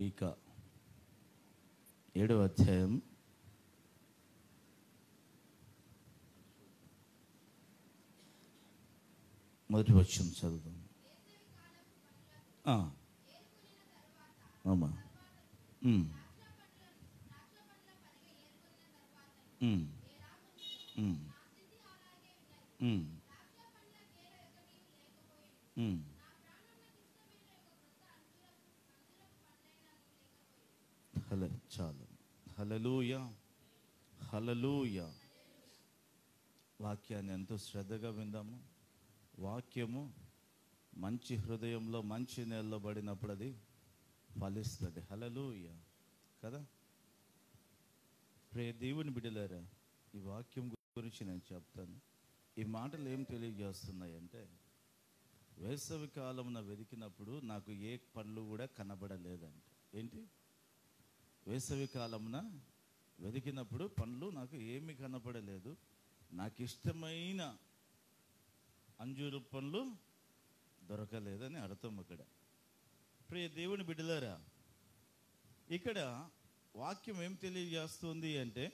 ఇక ఏడవ అధ్యాయం మొదటి వచ్చం చదువుదాం ఆ. అమ్మా ఉమ్. ఉమ్. ఉమ్. ఉమ్. ఉమ్. హల చాలు హలలుయ హలలుయ వాక్యాన్ని ఎంతో శ్రద్ధగా విందాము వాక్యము మంచి హృదయంలో మంచి నేలలో పడినప్పుడు అది ఫలిస్తుంది హలలుయ కదా ప్రే దేవుని బిడ్డలారా ఈ వాక్యం గురించి నేను చెప్తాను ఈ మాటలు ఏం తెలియజేస్తున్నాయంటే వేసవి కాలమున వెతికినప్పుడు నాకు ఏ పండ్లు కూడా కనబడలేదంట ఏంటి వేసవి కాలమున వెతికినప్పుడు పండ్లు నాకు ఏమీ కనపడలేదు నాకు ఇష్టమైన అంజూరు పండ్లు దొరకలేదని అర్థం ఇక్కడ ప్రియ దేవుని బిడ్డలారా ఇక్కడ వాక్యం ఏం తెలియజేస్తుంది అంటే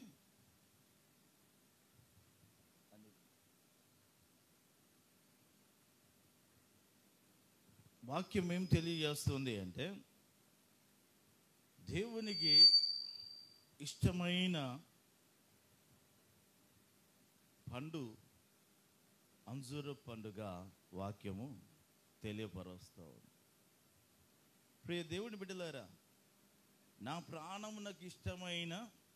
వాక్యం ఏం తెలియజేస్తుంది అంటే దేవునికి ఇష్టమైన పండు అంజూర పండుగ వాక్యము తెలియపరుస్తూ ఉంది ప్రియ దేవుని బిడ్డలారా నా ప్రాణమునకు ఇష్టమైన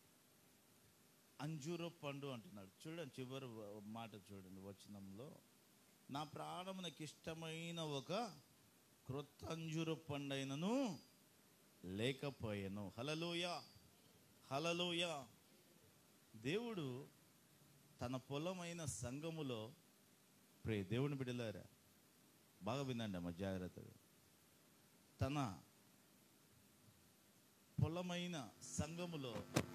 అంజూర పండు అంటున్నాడు చూడండి చివరి వ- మాట చూడండి వచనంలో నా ప్రాణమునకు ఇష్టమైన ఒక క్రొత్త అంజూర పండైనను లేకపోయాను హలలోయ హలలోయ దేవుడు తన పొలమైన సంఘములో ప్రే దేవుని బిడ్డలారా బాగా వినండి అమ్మ జాగ్రత్తగా తన పొలమైన సంఘములో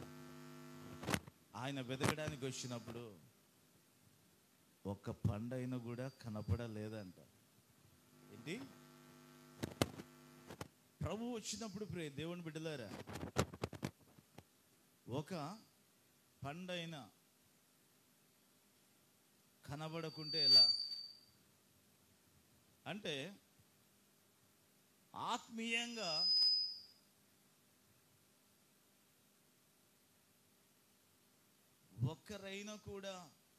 ఆయన వెతకడానికి వచ్చినప్పుడు ఒక్క పండైన కూడా కనపడలేదంట ఏంటి ప్రభు వచ్చినప్పుడు ప్రే దేవుని బిడ్డలారా ఒక పండైన కనబడకుంటే ఎలా అంటే ఆత్మీయంగా ఒక్కరైనా కూడా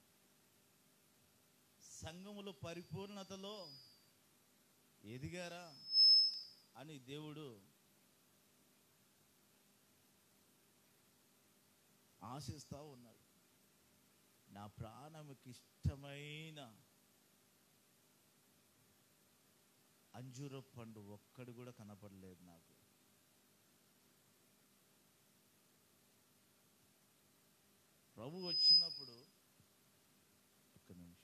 సంఘములో పరిపూర్ణతలో ఎదిగారా అని దేవుడు ఆశిస్తా ఉన్నాడు నా ప్రాణముకి ఇష్టమైన అంజూర పండు ఒక్కడు కూడా కనపడలేదు నాకు ప్రభు వచ్చినప్పుడు ఒక్క నిమిషం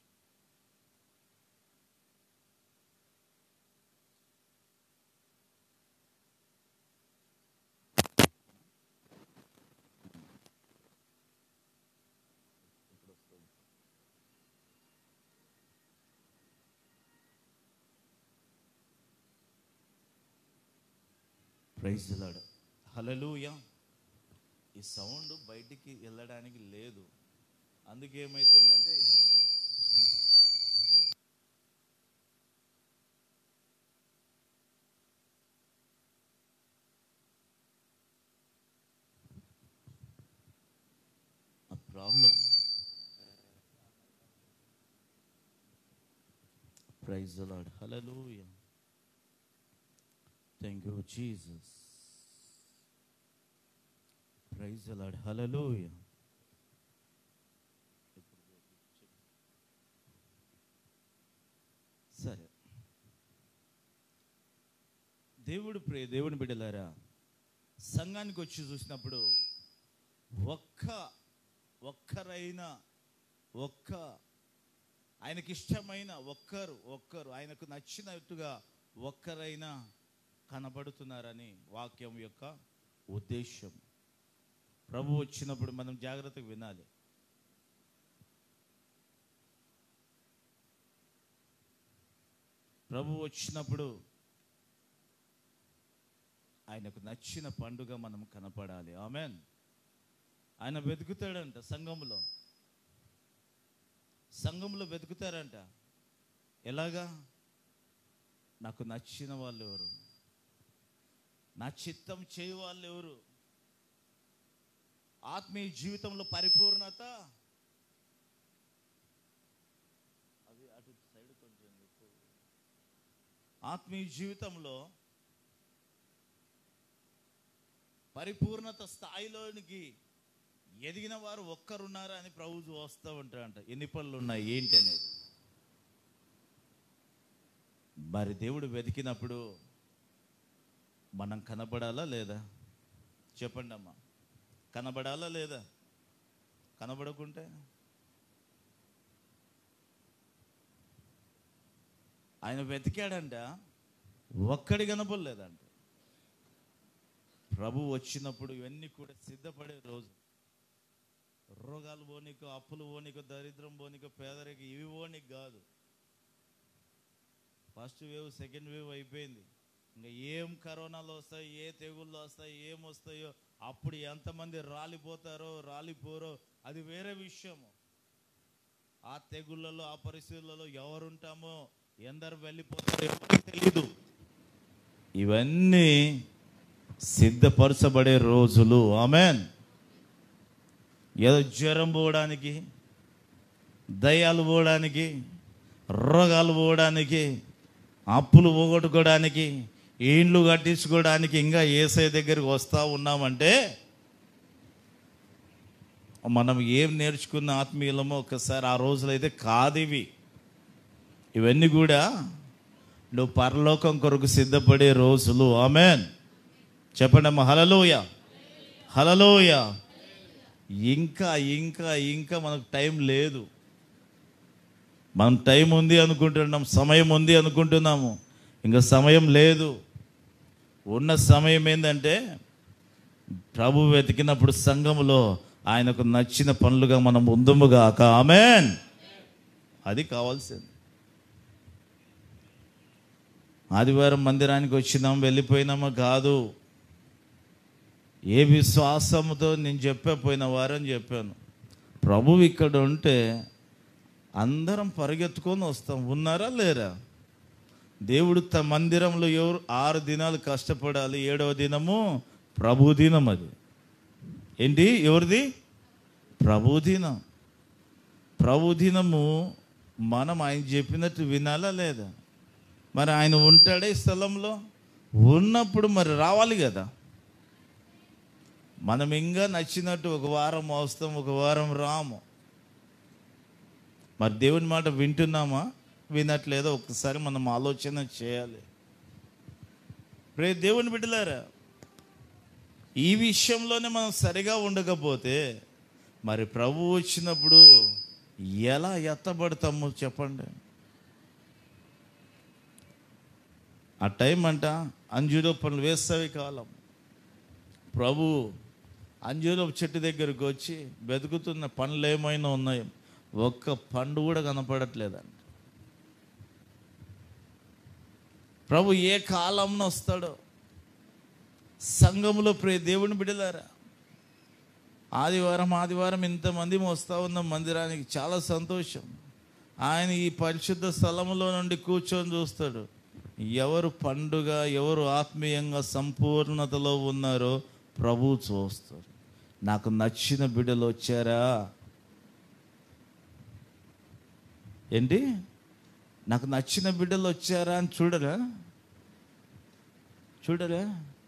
ఇప్పుడు వస్తుంది ప్రైజ్ లాడ్ హలలుయ ఈ సౌండ్ బయటికి వెళ్ళడానికి లేదు అందుకే ఏమవుతుందంటే ఆ problem praise lord hallelujah thank you Jesus praise lord hallelujah సరే దేవుడు ప్రే దేవుని బిడ్డలారా సంఘానికి వచ్చి చూసినప్పుడు ఒక్క ఒక్కరైనా ఒక్క ఆయనకి ఇష్టమైన ఒక్కరు ఒక్కరు ఆయనకు నచ్చినట్టుగా ఒక్కరైనా కనబడుతున్నారని వాక్యం యొక్క ఉద్దేశం ప్రభు వచ్చినప్పుడు మనం జాగ్రత్తగా వినాలి ప్రభు వచ్చినప్పుడు ఆయనకు నచ్చిన పండుగ మనం కనపడాలి ఆమెన్ ఆయన వెతుకుతాడంట సంఘంలో సంఘంలో వెతుకుతారంట ఎలాగా నాకు నచ్చిన వాళ్ళు ఎవరు నా చిత్తం చేయ వాళ్ళు ఎవరు ఆత్మీయ జీవితంలో పరిపూర్ణత అది అటు సైడ్ కొంచెం ఎక్కువ. ఆత్మీయ జీవితంలో పరిపూర్ణత స్థాయిలోనికి ఎదిగిన వారు ఒక్కరున్నారా అని ప్రభు వస్తూ ఉంటారంట ఎన్ని పనులు ఉన్నాయి ఏంటి అనేది మరి దేవుడు వెతికినప్పుడు మనం కనబడాలా లేదా చెప్పండి అమ్మా కనబడాలా లేదా కనబడకుంటే ఆయన వెతికాడంట ఒక్కడి కనపడలేదంట ప్రభు వచ్చినప్పుడు ఇవన్నీ కూడా సిద్ధపడే రోజు రోగాలు పోనీకో అప్పులు పోనీకో దరిద్రం పోనీకో పేదరికో ఇవి పోనీకి కాదు ఫస్ట్ వేవ్ సెకండ్ వేవ్ అయిపోయింది ఇంకా ఏం కరోనాలు వస్తాయి ఏ తెగుళ్ళు వస్తాయి ఏం వస్తాయో అప్పుడు ఎంతమంది రాలిపోతారో రాలిపోరో అది వేరే విషయము ఆ తెగుళ్ళలో ఆ పరిస్థితులలో ఎవరుంటామో ఎందరు వెళ్ళిపోతారో ఎవరికి తెలియదు ఇవన్నీ సిద్ధపరచబడే రోజులు ఆమెన్ ఏదో జ్వరం పోవడానికి దయ్యాలు పోవడానికి రోగాలు పోవడానికి అప్పులు పోగొట్టుకోవడానికి ఇండ్లు కట్టించుకోవడానికి ఇంకా ఏసై దగ్గరికి వస్తూ ఉన్నామంటే మనం ఏం నేర్చుకున్న ఆత్మీయులమో ఒకసారి ఆ రోజులైతే కాదు ఇవి ఇవన్నీ కూడా నువ్వు పరలోకం కొరకు సిద్ధపడే రోజులు ఆమెన్ చెప్పండి అమ్మ హలలోయ హలలోయ ఇంకా ఇంకా ఇంకా మనకు టైం లేదు మనం టైం ఉంది అనుకుంటున్నాం సమయం ఉంది అనుకుంటున్నాము ఇంకా సమయం లేదు ఉన్న సమయం ఏంటంటే ప్రభు వెతికినప్పుడు సంఘములో ఆయనకు నచ్చిన పనులుగా మనం ముందుముగా ఆమెన్ అది కావాల్సింది ఆదివారం మందిరానికి వచ్చినాం వెళ్ళిపోయినామా కాదు ఏ విశ్వాసంతో నేను చెప్పే పోయిన వారం చెప్పాను ప్రభు ఇక్కడ ఉంటే అందరం పరిగెత్తుకొని వస్తాం ఉన్నారా లేరా దేవుడు తన మందిరంలో ఎవరు ఆరు దినాలు కష్టపడాలి ఏడవ దినము ప్రభు దినం అది ఏంటి ఎవరిది ప్రభు దినం ప్రభు దినము మనం ఆయన చెప్పినట్టు వినాలా లేదా మరి ఆయన ఉంటాడే ఈ స్థలంలో ఉన్నప్పుడు మరి రావాలి కదా మనం ఇంకా నచ్చినట్టు ఒక వారం వస్తాం ఒక వారం రాము మరి దేవుని మాట వింటున్నామా వినట్లేదో ఒకసారి మనం ఆలోచన చేయాలి రే దేవుని బిడ్డలారా ఈ విషయంలోనే మనం సరిగా ఉండకపోతే మరి ప్రభు వచ్చినప్పుడు ఎలా ఎత్తబడతాము చెప్పండి ఆ టైం అంట అంజూరో పనులు వేసవి కాలం ప్రభు అంజూరో చెట్టు దగ్గరకు వచ్చి వెతుకుతున్న పండ్లు ఏమైనా ఉన్నాయో ఒక్క పండు కూడా కనపడట్లేదండి ప్రభు ఏ కాలంలో వస్తాడో సంఘములో ప్రే దేవుని బిడలారా ఆదివారం ఆదివారం ఇంతమంది వస్తూ ఉన్నాం మందిరానికి చాలా సంతోషం ఆయన ఈ పరిశుద్ధ స్థలంలో నుండి కూర్చొని చూస్తాడు ఎవరు పండుగ ఎవరు ఆత్మీయంగా సంపూర్ణతలో ఉన్నారో ప్రభు చూస్తారు నాకు నచ్చిన బిడ్డలు వచ్చారా ఏంటి నాకు నచ్చిన బిడ్డలు వచ్చారా అని చూడరా చూడరా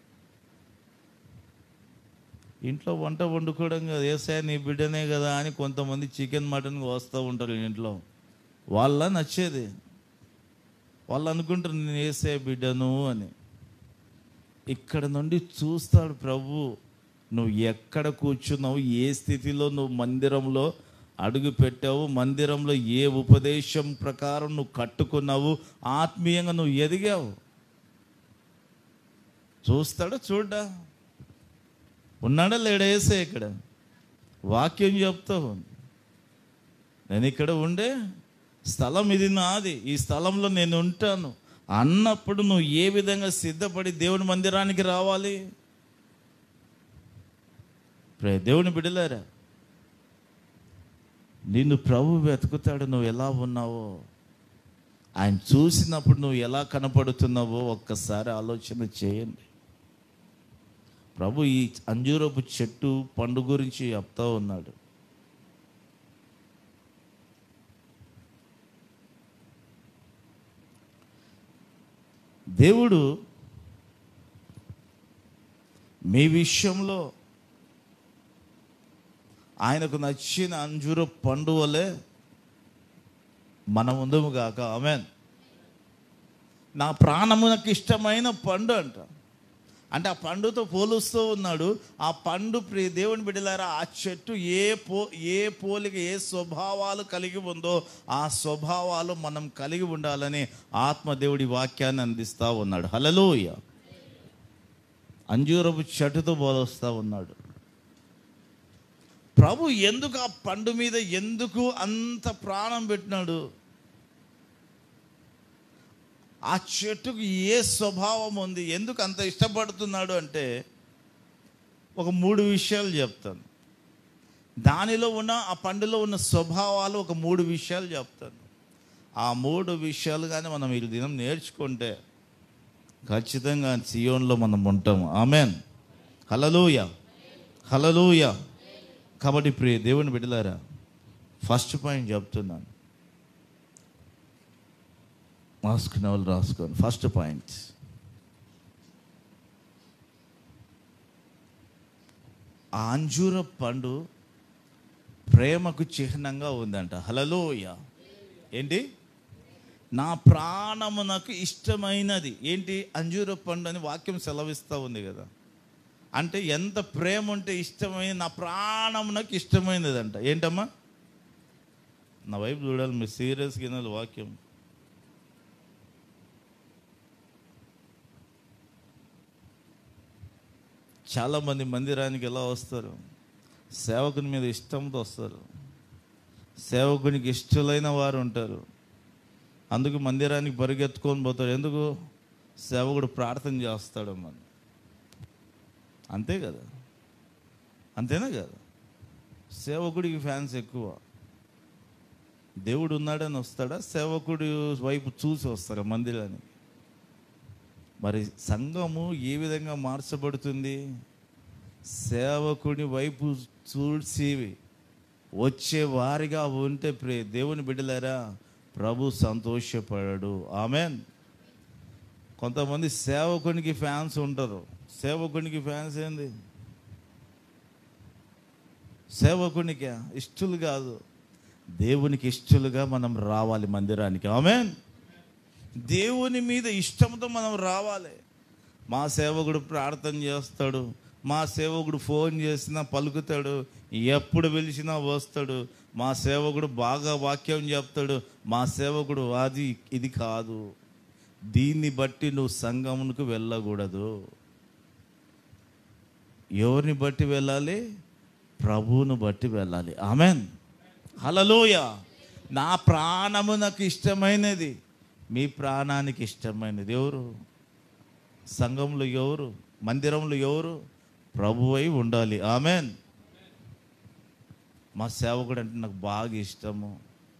ఇంట్లో వంట వండుకోవడం కదా ఏసాయ నీ బిడ్డనే కదా అని కొంతమంది చికెన్ మటన్ వస్తూ ఉంటారు ఇంట్లో వాళ్ళ నచ్చేది వాళ్ళు అనుకుంటారు నేను ఏసే బిడ్డను అని ఇక్కడ నుండి చూస్తాడు ప్రభు నువ్వు ఎక్కడ కూర్చున్నావు ఏ స్థితిలో నువ్వు మందిరంలో అడుగు పెట్టావు మందిరంలో ఏ ఉపదేశం ప్రకారం నువ్వు కట్టుకున్నావు ఆత్మీయంగా నువ్వు ఎదిగావు చూస్తాడా చూడ్డా ఉన్నాడా లేడా వేసే ఇక్కడ వాక్యం చెప్తావు నేను ఇక్కడ ఉండే స్థలం ఇది నాది ఈ స్థలంలో నేను ఉంటాను అన్నప్పుడు నువ్వు ఏ విధంగా సిద్ధపడి దేవుని మందిరానికి రావాలి ప్రే దేవుని బిడలారా నిన్ను ప్రభు వెతుకుతాడు నువ్వు ఎలా ఉన్నావో ఆయన చూసినప్పుడు నువ్వు ఎలా కనపడుతున్నావో ఒక్కసారి ఆలోచన చేయండి ప్రభు ఈ అంజూరపు చెట్టు పండు గురించి చెప్తా ఉన్నాడు దేవుడు మీ విషయంలో ఆయనకు నచ్చిన అంజూర పండు వలె మన ముందుము గాక ఆమెన్ నా ప్రాణమునకు ఇష్టమైన పండు అంట అంటే ఆ పండుతో పోలుస్తూ ఉన్నాడు ఆ పండు ప్రియ దేవుని బిడ్డలారా ఆ చెట్టు ఏ పో ఏ పోలిక ఏ స్వభావాలు కలిగి ఉందో ఆ స్వభావాలు మనం కలిగి ఉండాలని ఆత్మదేవుడి వాక్యాన్ని అందిస్తూ ఉన్నాడు హలలోయ అంజూరపు చెట్టుతో పోలుస్తూ ఉన్నాడు ప్రభు ఎందుకు ఆ పండు మీద ఎందుకు అంత ప్రాణం పెట్టినాడు ఆ చెట్టుకు ఏ స్వభావం ఉంది ఎందుకు అంత ఇష్టపడుతున్నాడు అంటే ఒక మూడు విషయాలు చెప్తాను దానిలో ఉన్న ఆ పండులో ఉన్న స్వభావాలు ఒక మూడు విషయాలు చెప్తాను ఆ మూడు విషయాలు కానీ మనం ఈ దినం నేర్చుకుంటే ఖచ్చితంగా సియోన్లో మనం ఉంటాము ఆమెన్ హలలోయ హలలోయ కాబట్టి ప్రియ దేవుని బిడ్డలారా ఫస్ట్ పాయింట్ చెప్తున్నాను రాసుకునే వాళ్ళు రాసుకోండి ఫస్ట్ పాయింట్ ఆ అంజూర పండు ప్రేమకు చిహ్నంగా ఉందంట హలలోయ ఏంటి నా ప్రాణము నాకు ఇష్టమైనది ఏంటి అంజూర పండు అని వాక్యం సెలవిస్తూ ఉంది కదా అంటే ఎంత ప్రేమ ఉంటే ఇష్టమైన నా ప్రాణం నాకు ఇష్టమైనది అంట ఏంటమ్మా నా వైపు చూడాలి మీరు సీరియస్గా వినాలి వాక్యం చాలామంది మందిరానికి ఎలా వస్తారు సేవకుని మీద ఇష్టంతో వస్తారు సేవకునికి ఇష్టలైన వారు ఉంటారు అందుకు మందిరానికి పరిగెత్తుకొని పోతాడు ఎందుకు సేవకుడు ప్రార్థన చేస్తాడమ్మని అంతే కదా అంతేనా కదా సేవకుడికి ఫ్యాన్స్ ఎక్కువ దేవుడు ఉన్నాడని వస్తాడా సేవకుడి వైపు చూసి వస్తారా మందిరానికి మరి సంఘము ఏ విధంగా మార్చబడుతుంది సేవకుడి వైపు చూసి వచ్చే వారిగా ఉంటే ప్రే దేవుని బిడ్డలారా ప్రభు సంతోషపడాడు ఆమెన్ కొంతమంది సేవకునికి ఫ్యాన్స్ ఉంటారు సేవకునికి ఫ్యాన్స్ ఏంది సేవకునికి ఇష్టలు కాదు దేవునికి ఇష్టలుగా మనం రావాలి మందిరానికి ఆమెన్ దేవుని మీద ఇష్టంతో మనం రావాలి మా సేవకుడు ప్రార్థన చేస్తాడు మా సేవకుడు ఫోన్ చేసినా పలుకుతాడు ఎప్పుడు పిలిచినా వస్తాడు మా సేవకుడు బాగా వాక్యం చెప్తాడు మా సేవకుడు అది ఇది కాదు దీన్ని బట్టి నువ్వు సంఘమునకు వెళ్ళకూడదు ఎవరిని బట్టి వెళ్ళాలి ప్రభువును బట్టి వెళ్ళాలి ఆమెన్ హలలోయ నా ప్రాణము నాకు ఇష్టమైనది మీ ప్రాణానికి ఇష్టమైనది ఎవరు సంఘంలో ఎవరు మందిరంలో ఎవరు ప్రభువై ఉండాలి ఆమెన్ మా సేవకుడు అంటే నాకు బాగా ఇష్టము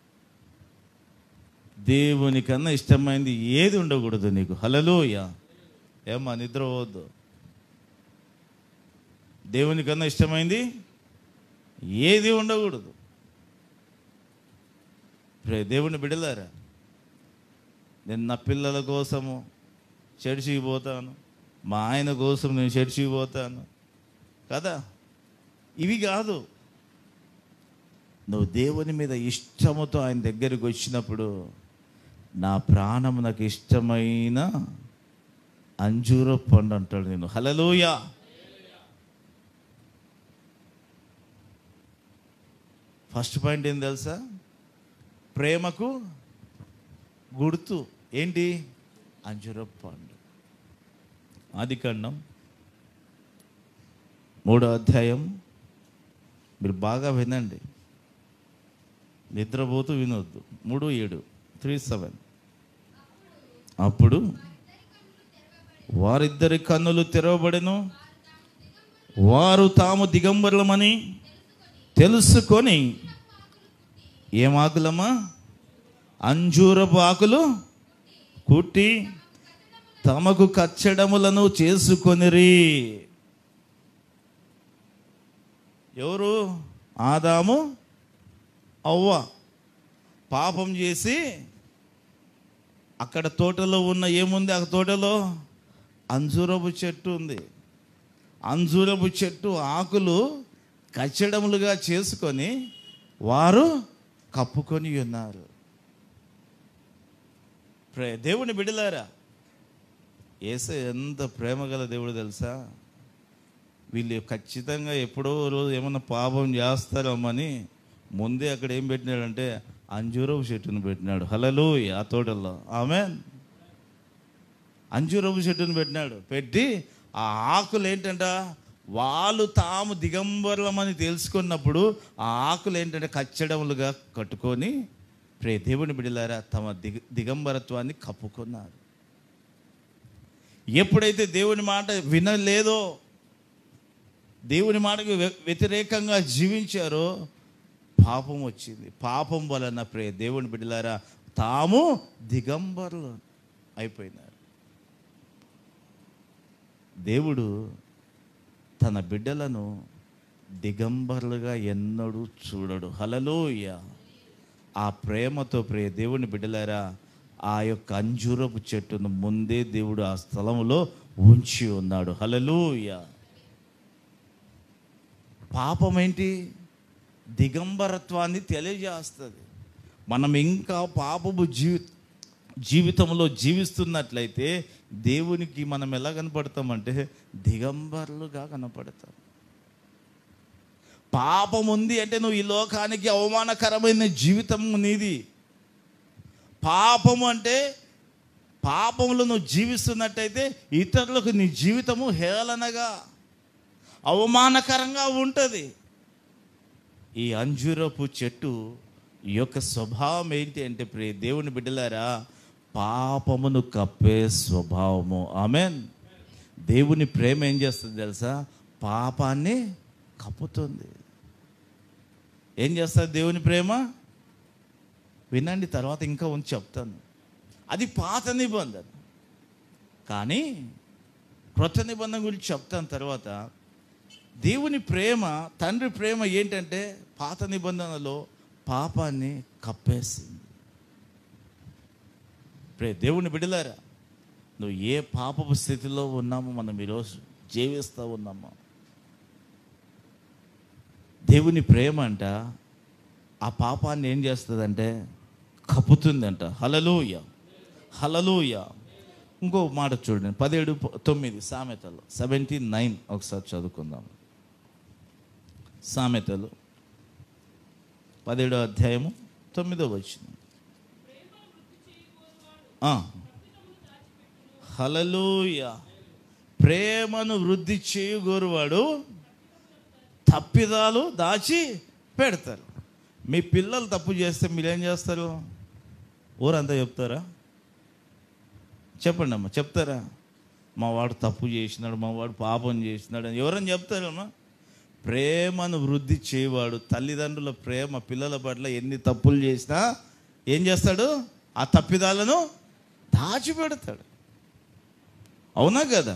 దేవుని కన్నా ఇష్టమైంది ఏది ఉండకూడదు నీకు హలలోయ ఏమా నిద్ర పోవద్దు దేవుని కన్నా ఇష్టమైంది ఏది ఉండకూడదు ప్రే దేవుని బిడలారా నేను నా పిల్లల కోసము చర్చికి పోతాను మా ఆయన కోసం నేను చర్చికి పోతాను కదా ఇవి కాదు నువ్వు దేవుని మీద ఇష్టముతో ఆయన దగ్గరికి వచ్చినప్పుడు నా ప్రాణం నాకు ఇష్టమైన అంజూర పండు అంటాడు నేను హలలోయ ఫస్ట్ పాయింట్ ఏం తెలుసా ప్రేమకు గుర్తు ఏంటి అంజుర పండు ఆది కాండం మూడో అధ్యాయం మీరు బాగా వినండి నిద్రపోతూ వినొద్దు మూడు ఏడు త్రీ సెవెన్ అప్పుడు వారిద్దరి కన్నులు తెరవబడెను వారు తాము దిగంబరులమని తెలుసుకొని ఏం ఆకులమ్మా అంజూరపు ఆకులు కుట్టి తమకు కచ్చడములను చేసుకొనిరి ఎవరు ఆదాము అవ్వ పాపం చేసి అక్కడ తోటలో ఉన్న ఏముంది ఆ తోటలో అంజూరపు చెట్టు ఉంది అంజూరపు చెట్టు ఆకులు కచ్చడములుగా చేసుకొని వారు కప్పుకొని ఉన్నారు ప్రే దేవుని బిడలారా ఏసే ఎంత ప్రేమ గల దేవుడు తెలుసా వీళ్ళు ఖచ్చితంగా ఎప్పుడో రోజు ఏమన్నా పాపం చేస్తారమ్మని ముందే అక్కడ ఏం పెట్టినాడంటే అంజూరపు చెట్టును పెట్టినాడు హలలు ఆ తోటల్లో ఆమె అంజూరపు చెట్టును పెట్టినాడు పెట్టి ఆ ఆకులు ఏంటంట వాళ్ళు తాము దిగంబరులమని తెలుసుకున్నప్పుడు ఆ ఆకులు ఏంటంటే కచ్చడములుగా కట్టుకొని ప్రే దేవుని బిడ్డలారా తమ దిగ దిగంబరత్వాన్ని కప్పుకున్నారు ఎప్పుడైతే దేవుని మాట వినలేదో దేవుని మాటకు వ్య- వ్యతిరేకంగా జీవించారో పాపం వచ్చింది పాపం వలన ప్రే దేవుని బిడ్డలారా తాము దిగంబరులు అయిపోయినారు దేవుడు తన బిడ్డలను దిగంబరులుగా ఎన్నడూ చూడడు హలలోయ ఆ ప్రేమతో ప్రే దేవుని బిడ్డలారా ఆ యొక్క అంజూరపు చెట్టును ముందే దేవుడు ఆ స్థలములో ఉంచి ఉన్నాడు హలలోయ పాపం ఏంటి దిగంబరత్వాన్ని తెలియజేస్తుంది మనం ఇంకా పాపపు జీవి జీవితంలో జీవిస్తున్నట్లయితే దేవునికి మనం ఎలా కనపడతామంటే దిగంబరులుగా కనపడతాం పాపం ఉంది అంటే నువ్వు ఈ లోకానికి అవమానకరమైన జీవితం నీది పాపము అంటే పాపంలో నువ్వు జీవిస్తున్నట్టయితే ఇతరులకు నీ జీవితము హేళనగా అవమానకరంగా ఉంటుంది ఈ అంజూరపు చెట్టు యొక్క స్వభావం ఏంటి అంటే ప్రియ దేవుని బిడ్డలారా పాపమును కప్పే స్వభావము ఆమెన్ దేవుని ప్రేమ ఏం చేస్తుంది తెలుసా పాపాన్ని కప్పుతుంది ఏం చేస్తుంది దేవుని ప్రేమ వినండి తర్వాత ఇంకా ఉంచి చెప్తాను అది పాత నిబంధన కానీ క్రొత్త నిబంధన గురించి చెప్తాను తర్వాత దేవుని ప్రేమ తండ్రి ప్రేమ ఏంటంటే పాత నిబంధనలో పాపాన్ని కప్పేసింది ప్రే దేవుని బిడలారా నువ్వు ఏ పాపపు స్థితిలో ఉన్నామో మనం ఈరోజు జీవిస్తూ ఉన్నామో దేవుని ప్రేమ అంట ఆ పాపాన్ని ఏం చేస్తుందంటే కప్పుతుందంట హలలోయ హలలోయ ఇంకో మాట చూడండి పదిహేడు ప- తొమ్మిది సామెతలు సెవెంటీ నైన్ ఒకసారి చదువుకుందాం సామెతలు పదిహేడో అధ్యాయము తొమ్మిదో వచ్చింది హలలోయ ప్రేమను వృద్ధి చేయగోరువాడు తప్పిదాలు దాచి పెడతారు మీ పిల్లలు తప్పు చేస్తే మీరు ఏం చేస్తారు ఊరంతా చెప్తారా చెప్పండి అమ్మా చెప్తారా మా వాడు తప్పు చేసినాడు మా వాడు పాపం చేసినాడు అని ఎవరని చెప్తారమ్మా ప్రేమను వృద్ధి చేయవాడు తల్లిదండ్రుల ప్రేమ పిల్లల పట్ల ఎన్ని తప్పులు చేసినా ఏం చేస్తాడు ఆ తప్పిదాలను దాచిపెడతాడు అవునా కదా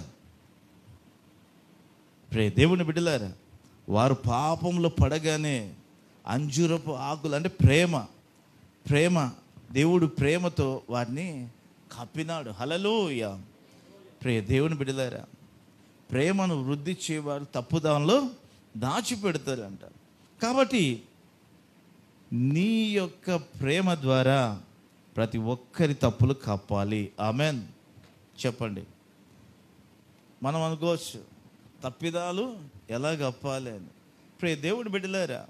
ప్రే దేవుని బిడ్డలారా వారు పాపంలో పడగానే అంజూరపు ఆకులు అంటే ప్రేమ ప్రేమ దేవుడు ప్రేమతో వారిని కప్పినాడు హలలోయ ప్రే దేవుని బిడ్డలారా ప్రేమను వృద్ధి చేయవారు తప్పుదాంలో దాచిపెడతారంట కాబట్టి నీ యొక్క ప్రేమ ద్వారా ప్రతి ఒక్కరి తప్పులు కప్పాలి ఆమెన్ చెప్పండి మనం అనుకోవచ్చు తప్పిదాలు ఎలా కప్పాలి అని ప్రే దేవుడు బిడ్డలారా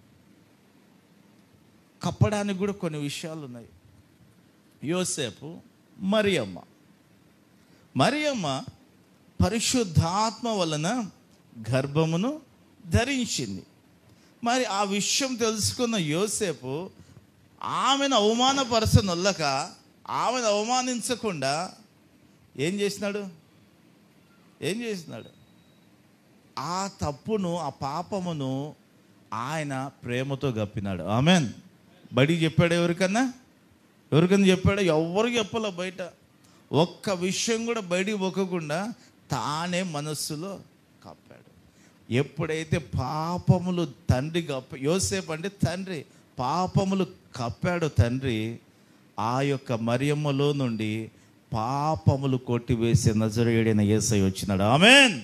కప్పడానికి కూడా కొన్ని విషయాలు ఉన్నాయి యోసేపు మరియమ్మ మరియమ్మ పరిశుద్ధాత్మ వలన గర్భమును ధరించింది మరి ఆ విషయం తెలుసుకున్న యోసేపు ఆమెను అవమానపరచనొల్లక ఆమెను అవమానించకుండా ఏం చేసినాడు ఏం చేసినాడు ఆ తప్పును ఆ పాపమును ఆయన ప్రేమతో గప్పినాడు ఆమెన్ బడి చెప్పాడు ఎవరికన్నా ఎవరికన్నా చెప్పాడు ఎవరికి చెప్పాల బయట ఒక్క విషయం కూడా బయటికి పోకకుండా తానే మనస్సులో కప్పాడు ఎప్పుడైతే పాపములు తండ్రి కప్ప యోసేపు అంటే తండ్రి పాపములు కప్పాడు తండ్రి ఆ యొక్క మరియమ్మలో నుండి పాపములు కొట్టివేసే నజరేయుడైన ఏసై వచ్చినాడు ఆమెన్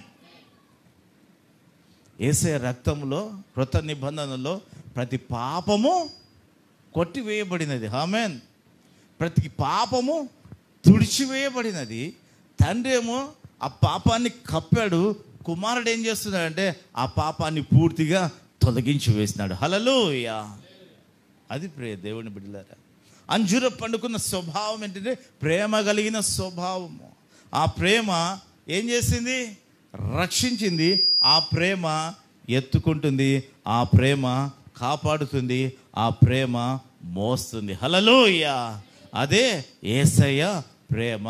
ఏసే రక్తంలో కృత నిబంధనలో ప్రతి పాపము కొట్టివేయబడినది ఆమెన్ ప్రతి పాపము తుడిచివేయబడినది తండ్రి ఏమో ఆ పాపాన్ని కప్పాడు కుమారుడు ఏం చేస్తున్నాడంటే ఆ పాపాన్ని పూర్తిగా తొలగించి వేసినాడు హలలోయ అది ప్రే దేవుని బిడ్డలారా అంజుర పండుకున్న స్వభావం ఏంటంటే ప్రేమ కలిగిన స్వభావము ఆ ప్రేమ ఏం చేసింది రక్షించింది ఆ ప్రేమ ఎత్తుకుంటుంది ఆ ప్రేమ కాపాడుతుంది ఆ ప్రేమ మోస్తుంది హలలోయ అదే ఏసయ్య ప్రేమ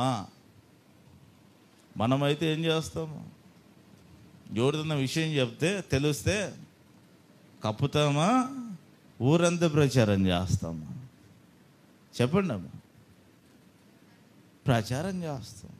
మనమైతే ఏం చేస్తాము ఎవరిదన్న విషయం చెప్తే తెలిస్తే కప్పుతామా ఊరంతా ప్రచారం చేస్తామా చెప్పండి అమ్మా ప్రచారం చేస్తాం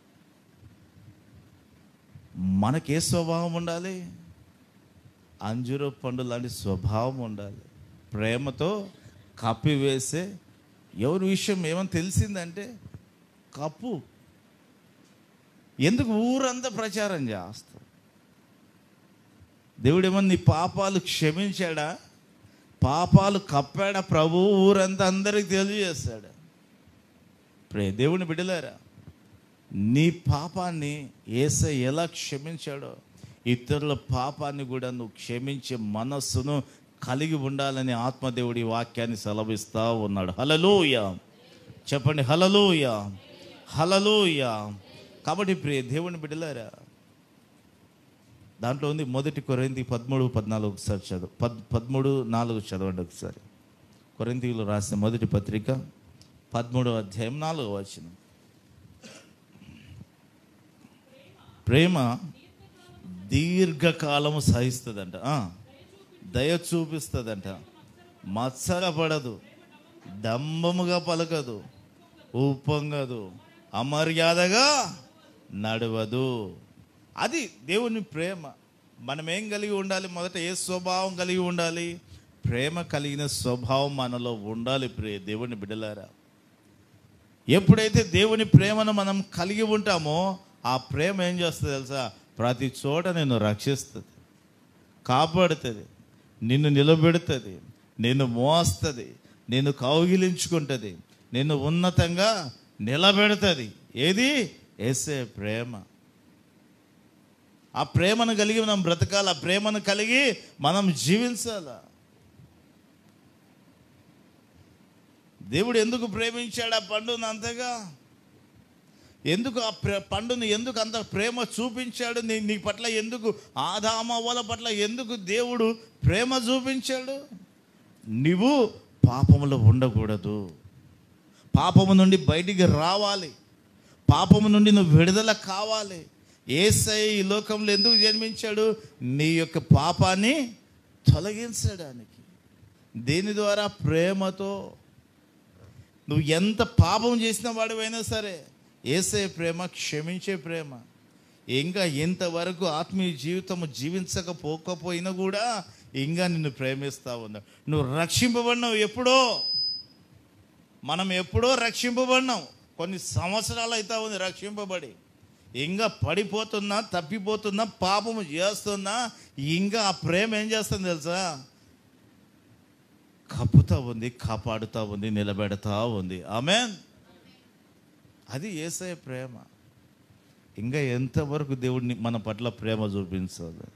మనకే స్వభావం ఉండాలి అంజుర పండు లాంటి స్వభావం ఉండాలి ప్రేమతో కప్పివేసే ఎవరి విషయం ఏమని తెలిసిందంటే కప్పు ఎందుకు ఊరంతా ప్రచారం చేస్తాం దేవుడు ఏమన్నా నీ పాపాలు క్షమించాడా పాపాలు కప్పాడా ప్రభు ఊరంతా అందరికి తెలియజేస్తాడు ప్రే దేవుని బిడ్డలారా నీ పాపాన్ని ఏస ఎలా క్షమించాడో ఇతరుల పాపాన్ని కూడా నువ్వు క్షమించే మనస్సును కలిగి ఉండాలని ఆత్మదేవుడి వాక్యాన్ని సెలవిస్తా ఉన్నాడు హలలోయ చెప్పండి హలలోయ హలలోయ కాబట్టి ప్రియ దేవుని బిడ్డలారా దాంట్లో ఉంది మొదటి కొరింది పదమూడు పద్నాలుగు ఒకసారి చదువు పద్ పదమూడు నాలుగు చదవండి ఒకసారి కొరింతీలో రాసిన మొదటి పత్రిక పదమూడవ అధ్యాయం నాలుగవ వచనం ప్రేమ దీర్ఘకాలము సహిస్తుందంట ఆ, దయ చూపిస్తుందంట మత్సరపడదు డంబముగా పలకదు ఉప్పొంగదు అమర్యాదగా నడవదు అది దేవుని ప్రేమ మనం ఏం కలిగి ఉండాలి మొదట ఏ స్వభావం కలిగి ఉండాలి ప్రేమ కలిగిన స్వభావం మనలో ఉండాలి ప్రే దేవుని బిడ్డలారా ఎప్పుడైతే దేవుని ప్రేమను మనం కలిగి ఉంటామో ఆ ప్రేమ ఏం చేస్తుంది తెలుసా ప్రతి చోట నిన్ను రక్షిస్తుంది కాపాడుతుంది నిన్ను నిలబెడుతుంది నిన్ను మోస్తుంది నిన్ను కౌగిలించుకుంటుంది నిన్ను ఉన్నతంగా నిలబెడుతుంది ఏది ఏసే ప్రేమ ఆ ప్రేమను కలిగి మనం బ్రతకాలి ఆ ప్రేమను కలిగి మనం జీవించాల దేవుడు ఎందుకు ప్రేమించాడు ఆ పండును అంతగా ఎందుకు ఆ ప్ర పండును ఎందుకు అంత ప్రేమ చూపించాడు నీ నీ పట్ల ఎందుకు ఆదామవ్వల పట్ల ఎందుకు దేవుడు ప్రేమ చూపించాడు నీవు పాపములో ఉండకూడదు పాపము నుండి బయటికి రావాలి పాపము నుండి నువ్వు విడుదల కావాలి ఏసై ఈ లోకంలో ఎందుకు జన్మించాడు నీ యొక్క పాపాన్ని తొలగించడానికి దేని ద్వారా ప్రేమతో నువ్వు ఎంత పాపం చేసిన వాడివైనా సరే ఏసే ప్రేమ క్షమించే ప్రేమ ఇంకా ఇంతవరకు ఆత్మీయ జీవితము జీవించకపోకపోయినా కూడా ఇంకా నిన్ను ప్రేమిస్తా ఉన్నా నువ్వు రక్షింపబడినావు ఎప్పుడో మనం ఎప్పుడో రక్షింపబడినాం కొన్ని సంవత్సరాలు అవుతా ఉంది రక్షింపబడి ఇంకా పడిపోతున్నా తప్పిపోతున్నా పాపము చేస్తున్నా ఇంకా ఆ ప్రేమ ఏం చేస్తుంది తెలుసా కప్పుతా ఉంది కాపాడుతా ఉంది నిలబెడతా ఉంది ఆమె అది ఏసే ప్రేమ ఇంకా ఎంతవరకు దేవుడిని మన పట్ల ప్రేమ చూపించాలి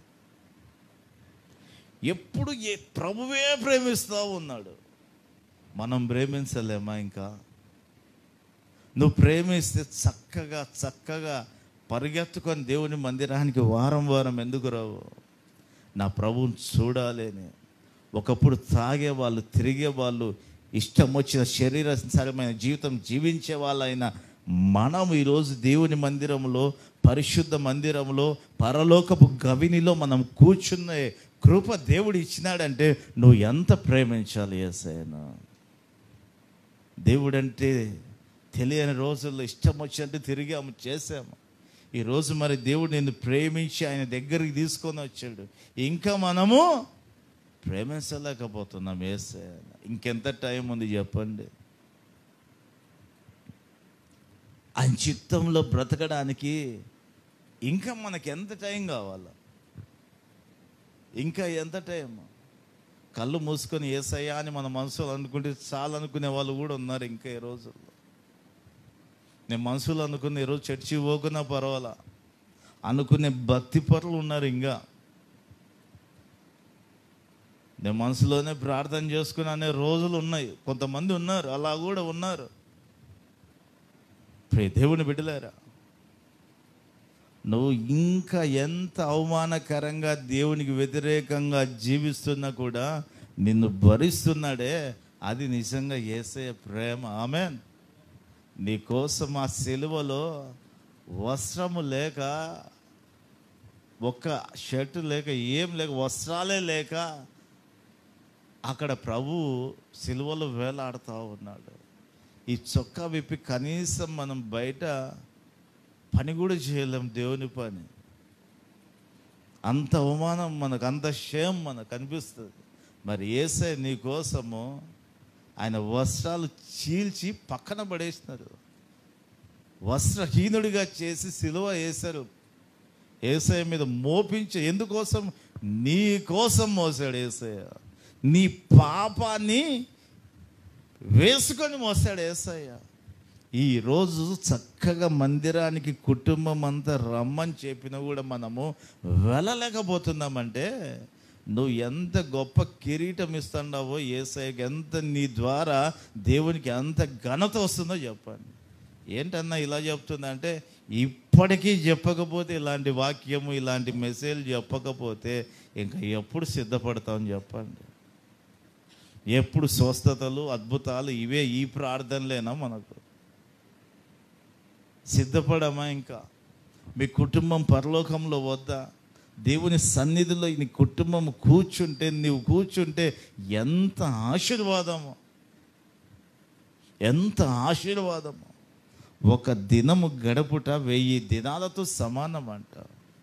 ఎప్పుడు ఏ ప్రభువే ప్రేమిస్తూ ఉన్నాడు మనం ప్రేమించలేమా ఇంకా నువ్వు ప్రేమిస్తే చక్కగా చక్కగా పరిగెత్తుకొని దేవుని మందిరానికి వారం వారం ఎందుకు రావు నా ప్రభువుని చూడాలి అని ఒకప్పుడు తాగే వాళ్ళు తిరిగే వాళ్ళు ఇష్టం వచ్చిన శరీరసరమైన జీవితం జీవించే వాళ్ళైన మనం ఈరోజు దేవుని మందిరంలో పరిశుద్ధ మందిరంలో పరలోకపు గవినిలో మనం కూర్చునే కృప దేవుడు ఇచ్చినాడంటే నువ్వు ఎంత ప్రేమించాలి ఏసైనా దేవుడంటే తెలియని రోజుల్లో ఇష్టం వచ్చినట్టు తిరిగాము చేసాము ఈరోజు మరి దేవుడు నిన్ను ప్రేమించి ఆయన దగ్గరికి తీసుకొని వచ్చాడు ఇంకా మనము ప్రేమించలేకపోతున్నాం ఏసే ఇంకెంత టైం ఉంది చెప్పండి ఆయన చిత్తంలో బ్రతకడానికి ఇంకా మనకి ఎంత టైం కావాలా ఇంకా ఎంత టైం కళ్ళు మూసుకొని ఏసయ్యా అని మన మనసులో అనుకుంటే చాలు అనుకునే వాళ్ళు కూడా ఉన్నారు ఇంకా ఈ రోజుల్లో నేను మనసులో అనుకున్న ఈరోజు చర్చి పోకున్నా పర్వాలా అనుకునే భక్తి పరులు ఉన్నారు ఇంకా నేను మనసులోనే ప్రార్థన చేసుకుని అనే రోజులు ఉన్నాయి కొంతమంది ఉన్నారు అలా కూడా ఉన్నారు ప్రియ దేవుని బిడ్డలారా నువ్వు ఇంకా ఎంత అవమానకరంగా దేవునికి వ్యతిరేకంగా జీవిస్తున్నా కూడా నిన్ను భరిస్తున్నాడే అది నిజంగా ఏసే ప్రేమ ఆమె నీ కోసం ఆ సెలువలో వస్త్రము లేక ఒక్క షర్ట్ లేక ఏం లేక వస్త్రాలే లేక అక్కడ ప్రభు సిలువలో వేలాడుతూ ఉన్నాడు ఈ చొక్కా విప్పి కనీసం మనం బయట పని కూడా చేయలేం దేవుని పని అంత అవమానం మనకు అంత షేమ్ మనకు అనిపిస్తుంది మరి ఏసే నీ కోసము ఆయన వస్త్రాలు చీల్చి పక్కన పడేసినారు వస్త్రహీనుడిగా చేసి సిలువ వేశారు ఏసయ మీద మోపించి ఎందుకోసం నీ కోసం మోసాడు ఏసయ్య నీ పాపాన్ని వేసుకొని మోసాడు ఏసయ్య ఈ రోజు చక్కగా మందిరానికి కుటుంబం అంతా రమ్మని చెప్పినా కూడా మనము వెళ్ళలేకపోతున్నామంటే నువ్వు ఎంత గొప్ప కిరీటం ఇస్తున్నావో ఏసఐకి ఎంత నీ ద్వారా దేవునికి ఎంత ఘనత వస్తుందో చెప్పండి ఏంటన్నా ఇలా చెప్తుందంటే ఇప్పటికీ చెప్పకపోతే ఇలాంటి వాక్యము ఇలాంటి మెసేజ్ చెప్పకపోతే ఇంకా ఎప్పుడు సిద్ధపడతామని చెప్పండి ఎప్పుడు స్వస్థతలు అద్భుతాలు ఇవే ఈ ప్రార్థనలేనా మనకు సిద్ధపడమా ఇంకా మీ కుటుంబం పరలోకంలో వద్దా దేవుని సన్నిధిలో నీ కుటుంబం కూర్చుంటే నీవు కూర్చుంటే ఎంత ఆశీర్వాదము ఎంత ఆశీర్వాదము ఒక దినము గడుపుట వెయ్యి దినాలతో సమానం అంట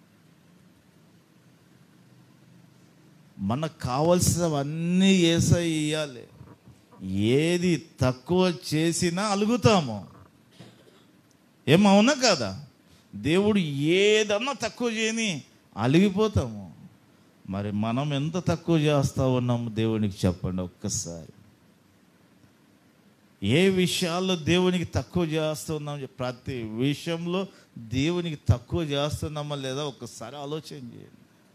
మనకు కావలసినవన్నీ ఏసై ఇయ్యాలి ఏది తక్కువ చేసినా అలుగుతాము ఏమవునా కదా దేవుడు ఏదన్నా తక్కువ చేయని అలిగిపోతాము మరి మనం ఎంత తక్కువ చేస్తా ఉన్నాము దేవునికి చెప్పండి ఒక్కసారి ఏ విషయాల్లో దేవునికి తక్కువ చేస్తున్నాం ప్రతి విషయంలో దేవునికి తక్కువ చేస్తున్నామా లేదా ఒక్కసారి ఆలోచన చేయండి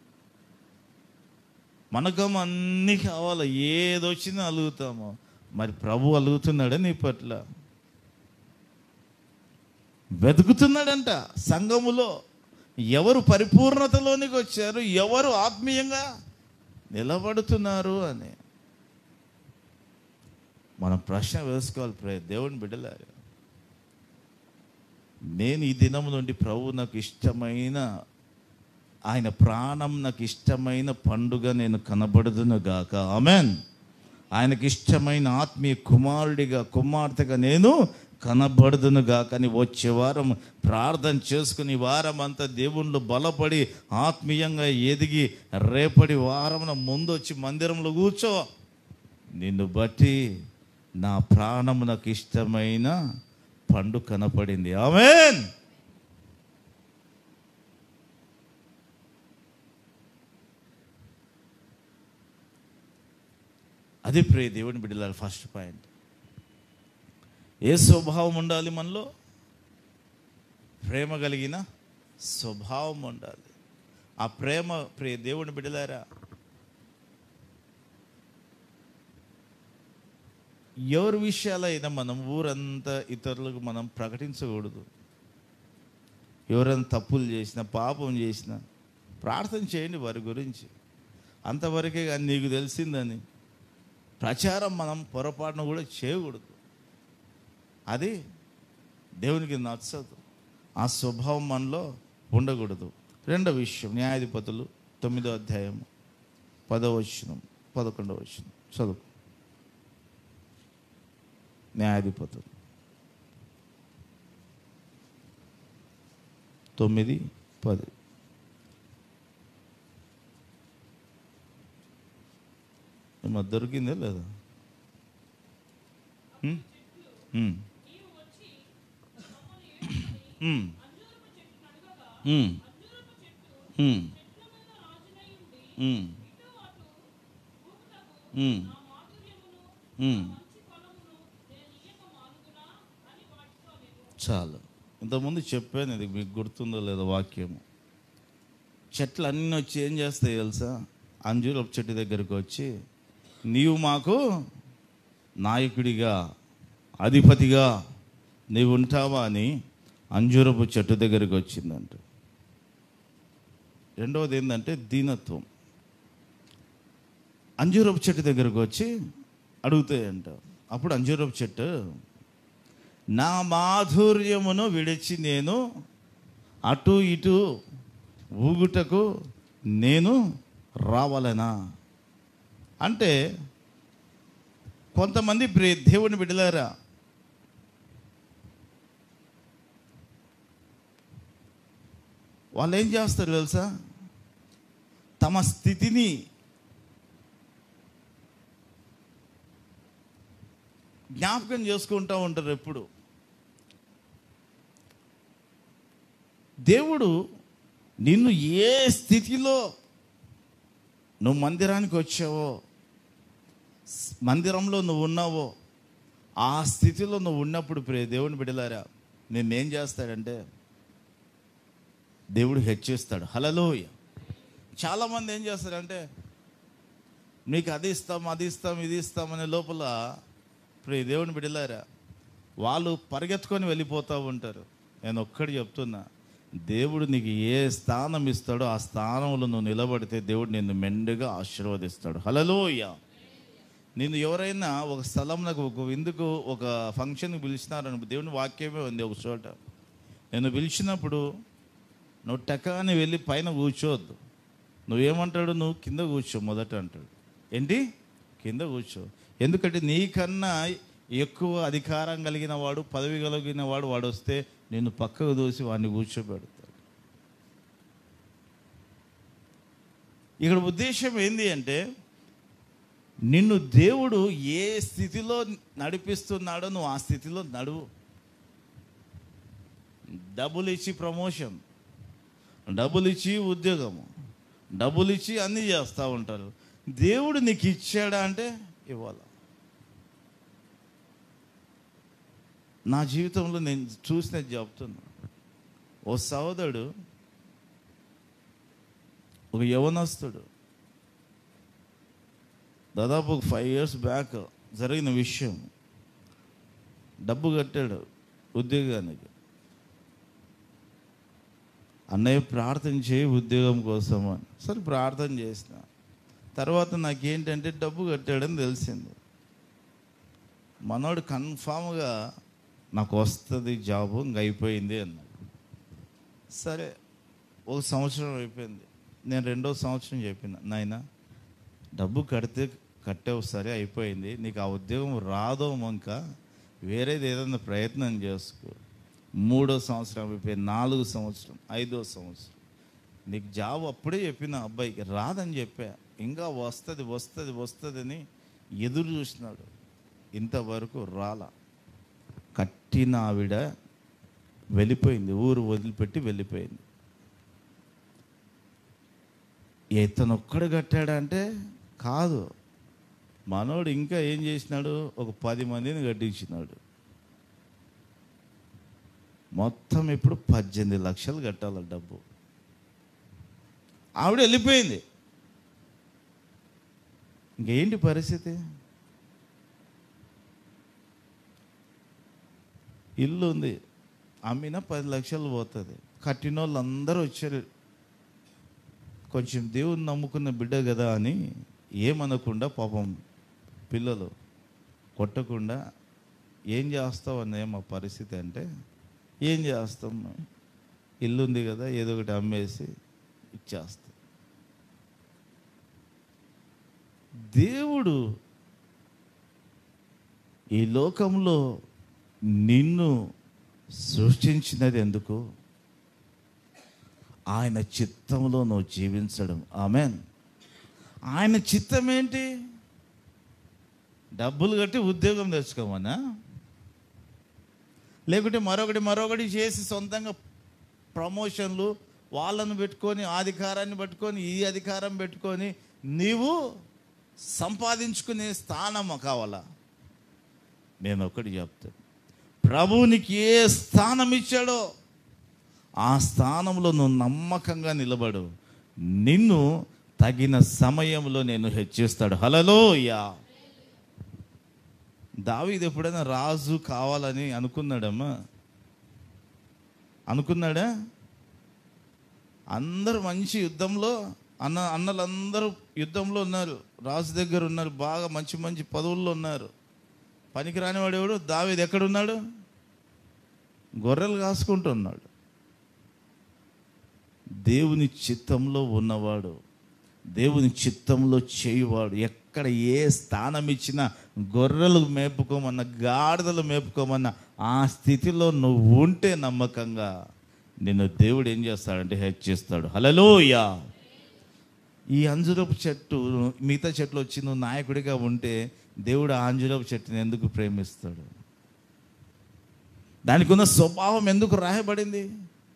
మనకం అన్నీ కావాలి ఏదొచ్చినా అలుగుతాము మరి ప్రభు అలుగుతున్నాడా నీ పట్ల వెతుకుతున్నాడంట సంఘములో ఎవరు పరిపూర్ణతలోనికి వచ్చారు ఎవరు ఆత్మీయంగా నిలబడుతున్నారు అని మనం ప్రశ్న వేసుకోవాలి ప్రే దేవుని బిడ్డలారు నేను ఈ దినం నుండి ప్రభు నాకు ఇష్టమైన ఆయన ప్రాణం నాకు ఇష్టమైన పండుగ నేను కనబడుదును గాక ఆమెన్ ఆయనకి ఇష్టమైన ఆత్మీయ కుమారుడిగా కుమార్తెగా నేను కనబడుదును గాక అని వచ్చే వారం ప్రార్థన చేసుకుని ఈ వారం అంతా దేవుళ్ళు బలపడి ఆత్మీయంగా ఎదిగి రేపటి వారం ముందు వచ్చి మందిరంలో కూర్చో నిన్ను బట్టి నా ప్రాణం నాకు ఇష్టమైన పండు కనపడింది ఆమెన్ అది ప్రే దేవుని బిడ్డలాలి ఫస్ట్ పాయింట్ ఏ స్వభావం ఉండాలి మనలో ప్రేమ కలిగిన స్వభావం ఉండాలి ఆ ప్రేమ ప్రియ దేవుని బిడ్డలారా ఎవరి విషయాలైనా మనం ఊరంతా ఇతరులకు మనం ప్రకటించకూడదు ఎవరైనా తప్పులు చేసినా పాపం చేసినా ప్రార్థన చేయండి వారి గురించి అంతవరకే కానీ నీకు తెలిసిందని ప్రచారం మనం పొరపాటున కూడా చేయకూడదు అది దేవునికి నచ్చదు ఆ స్వభావం మనలో ఉండకూడదు రెండో విషయం న్యాయాధిపతులు తొమ్మిదో అధ్యాయం పదో వచనం పదకొండవ వచనం చదువు న్యాయాధిపతులు తొమ్మిది పది ఏమో దొరికిందా లేదా ఉమ్? ఉమ్. ఉమ్. ఉమ్. ఉమ్. ఉమ్. ఉమ్. ఉమ్. చాలు ఇంతకుముందు చెప్పాను ఇది మీకు గుర్తుందో లేదో వాక్యము చెట్లు అన్నీ వచ్చి ఏం చేస్తాయి తెలుసా అంజూరపు చెట్టు దగ్గరికి వచ్చి నీవు మాకు నాయకుడిగా అధిపతిగా నీవు ఉంటావా అని అంజూరపు చెట్టు దగ్గరికి వచ్చిందంట రెండవది ఏంటంటే దీనత్వం అంజూరపు చెట్టు దగ్గరకు వచ్చి అడుగుతాయంట అప్పుడు అంజూరపు చెట్టు నా మాధుర్యమును విడిచి నేను అటు ఇటు ఊగుటకు నేను రావాలనా అంటే కొంతమంది ప్రే- దేవుని బిడ్డలారా వాళ్ళు ఏం చేస్తారు తెలుసా తమ స్థితిని జ్ఞాపకం చేసుకుంటూ ఉంటారు ఎప్పుడు దేవుడు నిన్ను ఏ స్థితిలో నువ్వు మందిరానికి వచ్చావో స్- మందిరంలో నువ్వు ఉన్నావో ఆ స్థితిలో నువ్వు ఉన్నప్పుడు ప్రే దేవుని బిడలారా నిన్నేం చేస్తాడంటే దేవుడు హెచ్చిస్తాడు హలలోయ చాలామంది ఏం చేస్తారంటే మీకు అది ఇస్తాం అది ఇస్తాం ఇది ఇస్తాం అనే లోపల ప్రే దేవుని బిడలారా వాళ్ళు పరిగెత్తుకొని వెళ్ళిపోతూ ఉంటారు నేను ఒక్కటి చెప్తున్నా దేవుడు నీకు ఏ స్థానం ఇస్తాడో ఆ స్థానంలో నువ్వు నిలబడితే దేవుడు నిన్ను మెండుగా ఆశీర్వదిస్తాడు హలలోయ నిన్ను ఎవరైనా ఒక స్థలంలో ఒక విందుకు ఒక ఫంక్షన్కి పిలిచినారని దేవుని వాక్యమే ఉంది ఒక చోట నేను పిలిచినప్పుడు నువ్వు టకాని వెళ్ళి పైన కూర్చోవద్దు నువ్వేమంటాడు నువ్వు కింద కూర్చో మొదట అంటాడు ఏంటి కింద కూర్చో ఎందుకంటే నీకన్నా ఎక్కువ అధికారం కలిగిన వాడు పదవి కలిగిన వాడు వాడు వస్తే నేను పక్కకు దూసి వాడిని కూర్చోబెడతాడు ఇక్కడ ఉద్దేశం ఏంది అంటే నిన్ను దేవుడు ఏ స్థితిలో నడిపిస్తున్నాడో నువ్వు ఆ స్థితిలో నడువు డబ్బులు ఇచ్చి ప్రమోషన్ డబ్బులు ఇచ్చి ఉద్యోగము డబ్బులు ఇచ్చి అన్నీ చేస్తూ ఉంటారు దేవుడు నీకు ఇచ్చాడా అంటే ఇవ్వాల నా జీవితంలో నేను చూసినది చెప్తున్నా ఓ సహోదరుడు ఒక యవనస్తుడు దాదాపు ఒక ఫైవ్ ఇయర్స్ బ్యాక్ జరిగిన విషయం డబ్బు కట్టాడు ఉద్యోగానికి అన్నయ్య ప్రార్థన చేయి ఉద్యోగం కోసం అని సరే ప్రార్థన చేసిన తర్వాత నాకేంటంటే డబ్బు కట్టాడని తెలిసింది మనోడు కన్ఫామ్గా నాకు వస్తుంది జాబు ఇంక అయిపోయింది అన్నాడు సరే ఒక సంవత్సరం అయిపోయింది నేను రెండో సంవత్సరం చెప్పిన నాయన డబ్బు కడితే కట్టావు సరే అయిపోయింది నీకు ఆ ఉద్యోగం రాదో మంక వేరేది ఏదైనా ప్రయత్నం చేసుకో మూడో సంవత్సరం అయిపోయింది నాలుగు సంవత్సరం ఐదో సంవత్సరం నీకు జాబ్ అప్పుడే చెప్పిన అబ్బాయికి రాదని చెప్పా ఇంకా వస్తుంది వస్తుంది వస్తుందని ఎదురు చూసినాడు ఇంతవరకు రాల కట్టిన ఆవిడ వెళ్ళిపోయింది ఊరు వదిలిపెట్టి వెళ్ళిపోయింది ఇతను ఒక్కడు కట్టాడంటే కాదు మనోడు ఇంకా ఏం చేసినాడు ఒక పది మందిని కట్టించినాడు మొత్తం ఇప్పుడు పద్దెనిమిది లక్షలు కట్టాలి డబ్బు ఆవిడ వెళ్ళిపోయింది ఇంకేంటి పరిస్థితి ఇల్లు ఉంది అమ్మిన పది లక్షలు పోతుంది కట్టిన వాళ్ళు అందరూ వచ్చారు కొంచెం దేవుని నమ్ముకున్న బిడ్డ కదా అని ఏమనకుండా పాపం పిల్లలు కొట్టకుండా ఏం చేస్తావు అన్నయ్య మా పరిస్థితి అంటే ఏం చేస్తాం ఇల్లు ఉంది కదా ఏదో ఒకటి అమ్మేసి ఇచ్చేస్తాం దేవుడు ఈ లోకంలో నిన్ను సృష్టించినది ఎందుకు ఆయన చిత్తంలో నువ్వు జీవించడం ఆమెన్ ఆయన చిత్తం ఏంటి డబ్బులు కట్టి ఉద్యోగం తెచ్చుకోమన్నా లేకుంటే మరొకటి మరొకటి చేసి సొంతంగా ప్రమోషన్లు వాళ్ళను పెట్టుకొని ఆ అధికారాన్ని పట్టుకొని ఈ అధికారం పెట్టుకొని నీవు సంపాదించుకునే స్థానం కావాలా నేను ఒకటి చెప్తాను ప్రభువునికి ఏ స్థానం ఇచ్చాడో ఆ స్థానంలో నువ్వు నమ్మకంగా నిలబడు నిన్ను తగిన సమయంలో నేను హెచ్చిస్తాడు హలలో యా దావీదు ఎప్పుడైనా రాజు కావాలని అనుకున్నాడమ్మా అనుకున్నాడా అందరూ మంచి యుద్ధంలో అన్న అన్నలందరూ యుద్ధంలో ఉన్నారు రాజు దగ్గర ఉన్నారు బాగా మంచి మంచి పదవుల్లో ఉన్నారు పనికి రానివాడు ఎవడు దావీదు ఎక్కడున్నాడు గొర్రెలు కాసుకుంటున్నాడు దేవుని చిత్తంలో ఉన్నవాడు దేవుని చిత్తంలో చేయువాడు ఎక్కడ ఏ స్థానం ఇచ్చినా గొర్రెలు మేపుకోమన్న గాడిదలు మేపుకోమన్న ఆ స్థితిలో నువ్వు ఉంటే నమ్మకంగా నిన్ను దేవుడు ఏం చేస్తాడంటే హెచ్చిస్తాడు హలలోయా ఈ అంజురపు చెట్టు మిగతా చెట్లు వచ్చి నువ్వు నాయకుడిగా ఉంటే దేవుడు ఆ అంజురపు చెట్టుని ఎందుకు ప్రేమిస్తాడు దానికి ఉన్న స్వభావం ఎందుకు రాయబడింది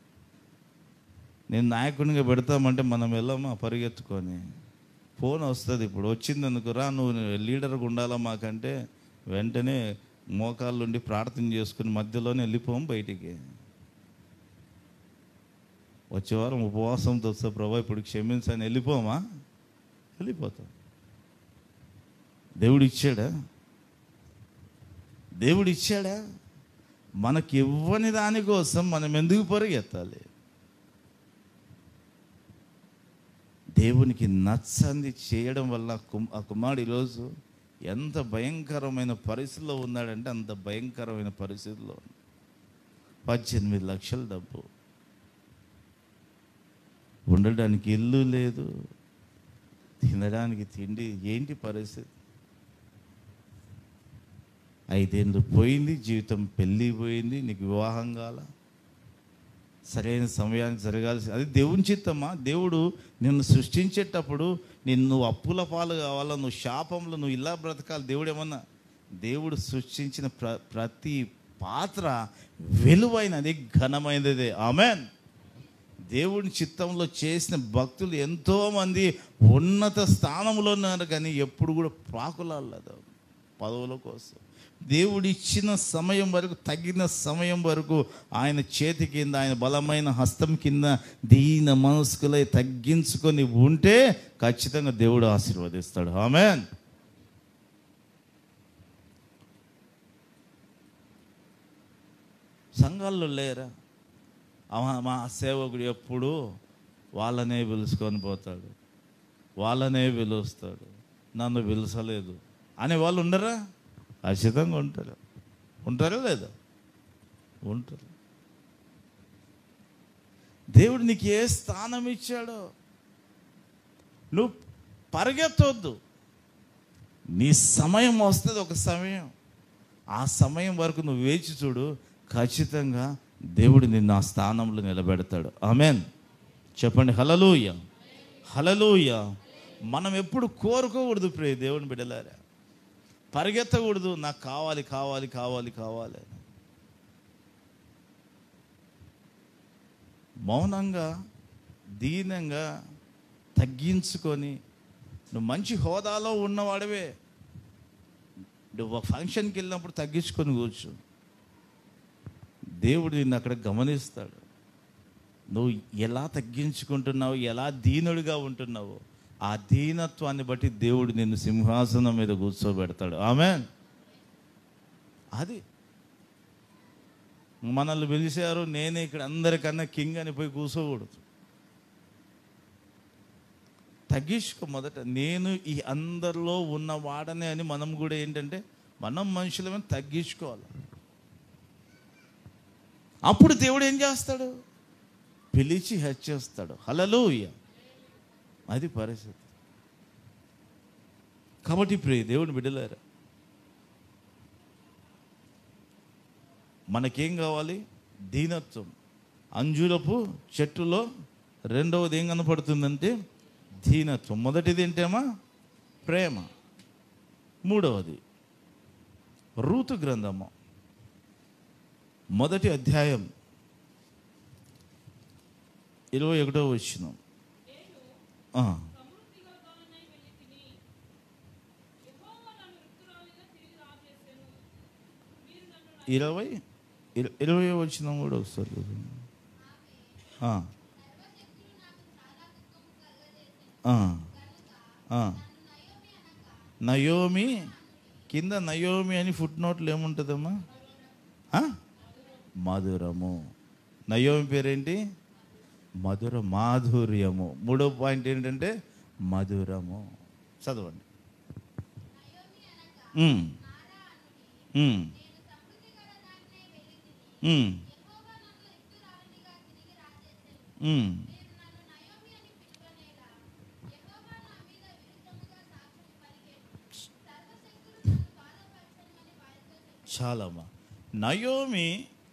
నేను నాయకునిగా పెడతామంటే మనం వెళ్ళామా పరిగెత్తుకొని ఫోన్ వస్తుంది ఇప్పుడు వచ్చింది అనుకో రా నువ్వు లీడర్గా ఉండాలా మాకంటే వెంటనే మోకాళ్ళుండి ప్రార్థన చేసుకుని మధ్యలోనే వెళ్ళిపోం బయటికి వచ్చే వారం ఉపవాసంతో వస్తే ప్రభా ఇప్పుడు క్షమించని వెళ్ళిపోమా వెళ్ళిపోతాం దేవుడు ఇచ్చాడా దేవుడు ఇచ్చాడా మనకి ఇవ్వని దానికోసం మనం ఎందుకు పరిగెత్తాలి దేవునికి నచ్చంది చేయడం వల్ల కుమ్- ఆ కుమారుడు ఈరోజు ఎంత భయంకరమైన పరిస్థితిలో ఉన్నాడంటే అంత భయంకరమైన పరిస్థితిలో ఉన్నాడు. పద్దెనిమిది లక్షల డబ్బు ఉండడానికి ఇల్లు లేదు తినడానికి తిండి ఏంటి పరిస్థితి ఐదేళ్ళు పోయింది జీవితం పెళ్ళి పోయింది నీకు వివాహం కాల సరైన సమయానికి జరగాల్సి అది దేవుని చిత్తమా దేవుడు నిన్ను సృష్టించేటప్పుడు నిన్ను అప్పుల పాలు కావాలా నువ్వు శాపంలో నువ్వు ఇలా బ్రతకాలి దేవుడు ఏమన్నా దేవుడు సృష్టించిన ప్ర ప్రతి పాత్ర విలువైనది ఘనమైనదే ఆమెన్ దేవుని చిత్తంలో చేసిన భక్తులు ఎంతోమంది ఉన్నత స్థానంలో ఉన్నారు కానీ ఎప్పుడు కూడా ప్రాకులాడలేదు పదవుల కోసం దేవుడు ఇచ్చిన సమయం వరకు తగిన సమయం వరకు ఆయన చేతి కింద ఆయన బలమైన హస్తం కింద దీన మనస్కులై తగ్గించుకొని ఉంటే ఖచ్చితంగా దేవుడు ఆశీర్వదిస్తాడు ఆమెన్ సంఘాల్లో లేరా అమ- మా సేవకుడు ఎప్పుడు వాళ్ళనే పిలుచుకొని పోతాడు వాళ్ళనే పిలుస్తాడు నన్ను పిలుచలేదు అనే వాళ్ళు ఉండరా ఖచ్చితంగా ఉంటారు ఉంటారా లేదా ఉంటారు దేవుడు నీకు ఏ స్థానం ఇచ్చాడో నువ్వు పరిగెత్తవద్దు నీ సమయం వస్తుంది ఒక సమయం ఆ సమయం వరకు నువ్వు వేచి చూడు ఖచ్చితంగా దేవుడు నిన్ను ఆ స్థానంలో నిలబెడతాడు ఆమెన్ చెప్పండి హలలుయ హలలుయ మనం ఎప్పుడు కోరుకోకూడదు ప్రే దేవుని బిడ్డలారా పరిగెత్తకూడదు నాకు కావాలి కావాలి కావాలి కావాలి అని. మౌనంగా దీనంగా తగ్గించుకొని నువ్వు మంచి హోదాలో ఉన్నవాడివే నువ్వు ఒక ఫంక్షన్కి వెళ్ళినప్పుడు తగ్గించుకొని కూర్చో దేవుడు నిన్ను అక్కడ గమనిస్తాడు నువ్వు ఎలా తగ్గించుకుంటున్నావు ఎలా దీనుడిగా ఉంటున్నావు ఆ దీనత్వాన్ని బట్టి దేవుడు నిన్ను సింహాసనం మీద కూర్చోబెడతాడు ఆమె అది మనల్ని పిలిచారు నేనే ఇక్కడ అందరికన్నా కింగ్ అని పోయి కూర్చోకూడదు తగ్గించుకో మొదట నేను ఈ అందరిలో ఉన్న వాడనే అని మనం కూడా ఏంటంటే మనం మనుషులమే తగ్గించుకోవాలి అప్పుడు దేవుడు ఏం చేస్తాడు పిలిచి హెచ్చేస్తాడు హలలోయ అది పరిస్థితి కాబట్టి ప్రియ దేవుని బిడ్డలారా మనకేం కావాలి దీనత్వం అంజులపు చెట్టులో రెండవది ఏం కనపడుతుందంటే దీనత్వం మొదటిది ఏంటేమా ప్రేమ మూడవది రూతు గ్రంథము మొదటి అధ్యాయం ఇరవై ఒకటో వచ్చిన ఇరవై ఇర- ఇరవై వచ్చిన కూడా ఒకసారి చూడండి. ఆ. ఆ. ఆ. నయోమి కింద నయోమి అని ఫుట్ నోట్లు ఏముంటుందమ్మా ఆ? మధురము నయోమి పేరేంటి మధుర మాధుర్యము మూడో పాయింట్ ఏంటంటే మధురము చదవండి ఉమ్. ఉమ్. ఉమ్. ఉమ్. చాలమ్మా నయోమి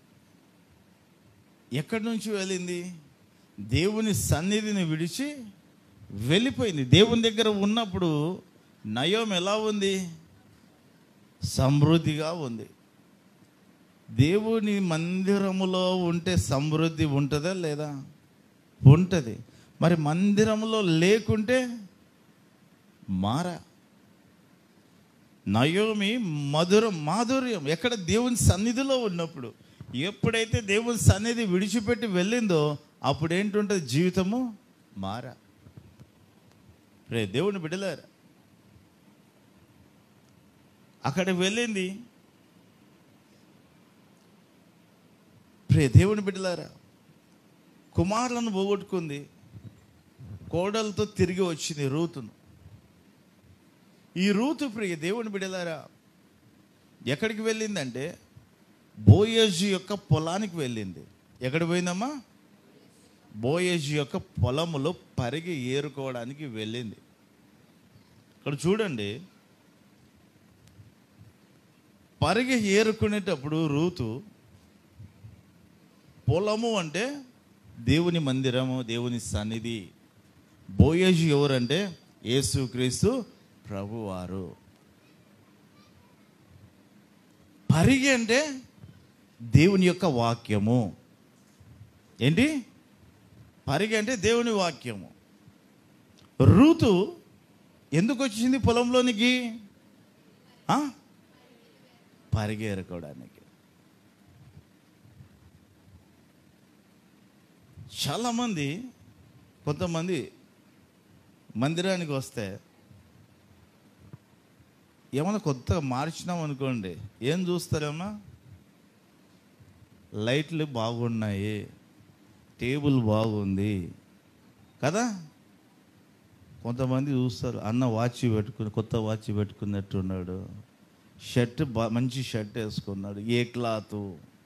ఎక్కడి నుంచి వెళ్ళింది దేవుని సన్నిధిని విడిచి వెళ్ళిపోయింది దేవుని దగ్గర ఉన్నప్పుడు నయోమి ఎలా ఉంది సమృద్ధిగా ఉంది దేవుని మందిరములో ఉంటే సమృద్ధి ఉంటుందా లేదా ఉంటుంది మరి మందిరంలో లేకుంటే మారా నయోమి మధుర మాధుర్యం ఎక్కడ దేవుని సన్నిధిలో ఉన్నప్పుడు ఎప్పుడైతే దేవుని సన్నిధి విడిచిపెట్టి వెళ్ళిందో అప్పుడు ఏంటుంటుంది జీవితము మారా రే దేవుని బిడ్డలారా అక్కడ వెళ్ళింది ప్రే దేవుని బిడ్డలారా కుమారులను పోగొట్టుకుంది కోడలతో తిరిగి వచ్చింది రూతును ఈ రూతు ప్రియ దేవుని బిడ్డలారా ఎక్కడికి వెళ్ళిందంటే బోయేజు యొక్క పొలానికి వెళ్ళింది ఎక్కడ పోయిందమ్మా బోయేజు యొక్క పొలములో పరిగి ఏరుకోవడానికి వెళ్ళింది ఇక్కడ చూడండి పరిగి ఏరుకునేటప్పుడు రూతు పొలము అంటే దేవుని మందిరము దేవుని సన్నిధి బోయేజు ఎవరంటే యేసుక్రీస్తు ప్రభువారు పరిగి అంటే దేవుని యొక్క వాక్యము ఏంటి పరిగి అంటే దేవుని వాక్యము ఋతు ఎందుకు వచ్చింది పొలంలోనికి ఆ? పరిగేరుకోవడానికి చాలామంది కొంతమంది మందిరానికి వస్తే ఏమన్నా కొత్తగా మార్చినాం అనుకోండి ఏం చూస్తారమ్మా లైట్లు బాగున్నాయి టేబుల్ బాగుంది కదా కొంతమంది చూస్తారు అన్న వాచ్ పెట్టుకుని కొత్త వాచ్ పెట్టుకున్నట్టున్నాడు షర్ట్ బా మంచి షర్ట్ వేసుకున్నాడు ఏ క్లాత్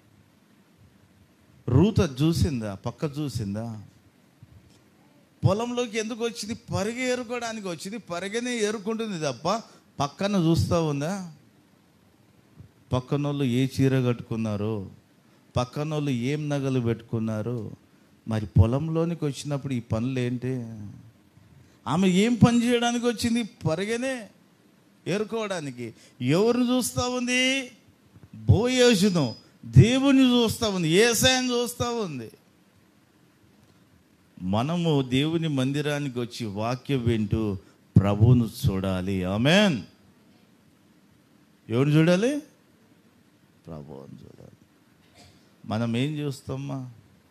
రూత చూసిందా పక్క చూసిందా పొలంలోకి ఎందుకు వచ్చింది పరిగె ఏరుకోవడానికి వచ్చింది పరిగెనే ఏరుకుంటుంది తప్ప పక్కన చూస్తూ ఉందా పక్కనోళ్ళు ఏ చీర కట్టుకున్నారు పక్కనోళ్ళు ఏం నగలు పెట్టుకున్నారు మరి పొలంలోనికి వచ్చినప్పుడు ఈ పనులు ఏంటి ఆమె ఏం పని చేయడానికి వచ్చింది పరిగెనే ఏరుకోవడానికి ఎవరిని చూస్తూ ఉంది బోయేసును దేవుని చూస్తూ ఉంది ఏసాయని చూస్తూ ఉంది మనము దేవుని మందిరానికి వచ్చి వాక్యం వింటూ ప్రభువును చూడాలి ఆమెన్ ఎవరిని చూడాలి ప్రభువుని చూడాలి మనం ఏం చూస్తామా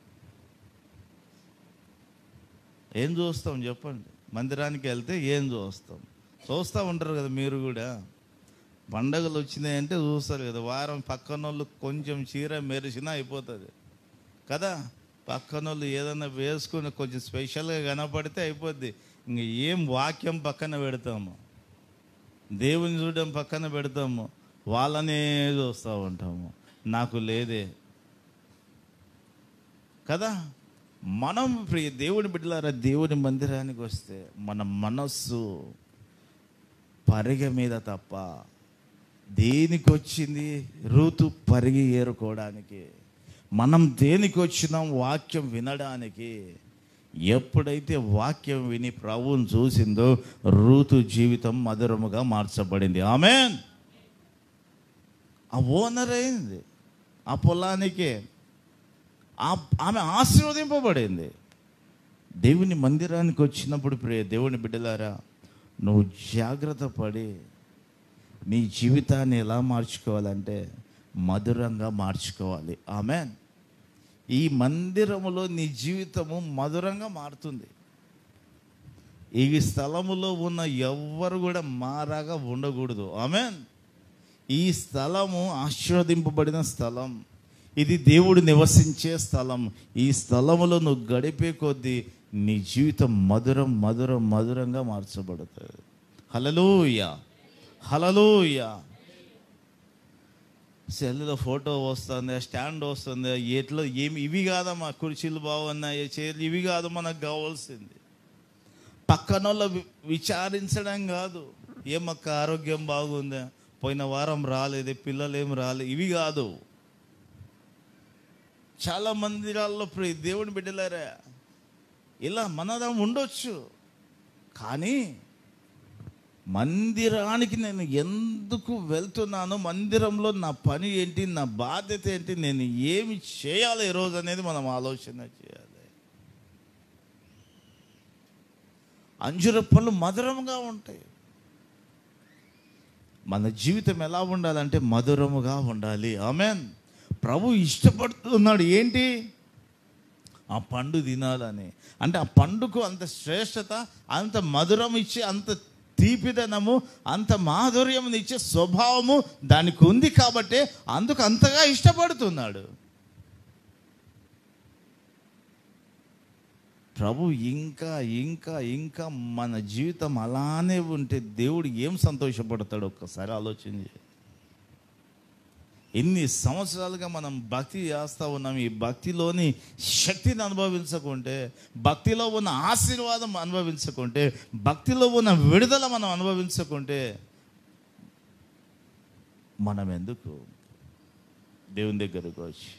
ఏం చూస్తాం చెప్పండి మందిరానికి వెళ్తే ఏం చూస్తాం చూస్తూ ఉంటారు కదా మీరు కూడా పండగలు వచ్చినాయంటే చూస్తారు కదా వారం పక్కన వాళ్ళు కొంచెం చీర మెరిసినా అయిపోతుంది కదా పక్కన వాళ్ళు ఏదైనా వేసుకుని కొంచెం స్పెషల్గా కనపడితే అయిపోద్ది ఇంక ఏం వాక్యం పక్కన పెడతాము దేవుని చూడడం పక్కన పెడతాము వాళ్ళనే చూస్తూ ఉంటాము నాకు లేదే కదా మనం ప్రియ దేవుని బిడ్డలారా దేవుని మందిరానికి వస్తే మన మనస్సు పరిగ మీద తప్ప దేనికి వచ్చింది ఋతు పరిగి ఏరుకోవడానికి మనం దేనికి వచ్చినాం వాక్యం వినడానికి ఎప్పుడైతే వాక్యం విని ప్రభువుని చూసిందో ఋతు జీవితం మధురముగా మార్చబడింది ఆమెన్ ఆ ఓనర్ అయింది ఆ పొలానికే ఆ- ఆమె ఆశీర్వదింపబడింది దేవుని మందిరానికి వచ్చినప్పుడు ప్రియ దేవుని బిడ్డలారా నువ్వు జాగ్రత్త పడి నీ జీవితాన్ని ఎలా మార్చుకోవాలంటే మధురంగా మార్చుకోవాలి ఆమె ఈ మందిరములో నీ జీవితము మధురంగా మారుతుంది ఈ స్థలములో ఉన్న ఎవ్వరు కూడా మారాగా ఉండకూడదు ఆమెన్ ఈ స్థలము ఆశీర్వదింపబడిన స్థలం ఇది దేవుడు నివసించే స్థలం ఈ స్థలములో నువ్వు గడిపే కొద్దీ నీ జీవితం మధురం మధురం మధురంగా మార్చబడుతుంది హలలోయ హలలోయ సెల్లులో ఫోటో వస్తుంది స్టాండ్ వస్తుంది ఎట్లా ఏమి ఇవి కాదమ్మా కుర్చీలు బాగున్నాయి చైర్లు ఇవి కాదు మనకు కావాల్సింది పక్కనోళ్ళ వి- విచారించడం కాదు ఏమక్క ఆరోగ్యం బాగుందా పోయిన వారం రాలేదు పిల్లలు ఏం రాలేదు ఇవి కాదు చాలా మందిరాల్లో ప్రి- దేవుని బిడ్డలారా ఇలా మనదం ఉండొచ్చు కానీ మందిరానికి నేను ఎందుకు వెళ్తున్నాను మందిరంలో నా పని ఏంటి నా బాధ్యత ఏంటి నేను ఏమి చేయాలి ఈరోజు అనేది మనం ఆలోచన చేయాలి అంజుర పనులు మధురంగా ఉంటాయి మన జీవితం ఎలా ఉండాలంటే మధురముగా ఉండాలి ఆమెన్ ప్రభు ఇష్టపడుతున్నాడు ఏంటి ఆ పండు తినాలని అంటే ఆ పండుకు అంత శ్రేష్టత అంత మధురం ఇచ్చే అంత తీపిదనము అంత మాధుర్యం ఇచ్చే స్వభావము దానికి ఉంది కాబట్టే అందుకు అంతగా ఇష్టపడుతున్నాడు ప్రభు ఇంకా ఇంకా ఇంకా మన జీవితం అలానే ఉంటే దేవుడు ఏం సంతోషపడతాడు ఒక్కసారి ఆలోచించి ఎన్ని సంవత్సరాలుగా మనం భక్తి చేస్తూ ఉన్నాం ఈ భక్తిలోని శక్తిని అనుభవించకుంటే భక్తిలో ఉన్న ఆశీర్వాదం అనుభవించకుంటే భక్తిలో ఉన్న విడుదల మనం అనుభవించకుంటే మనం ఎందుకు దేవుని దగ్గరకు వచ్చి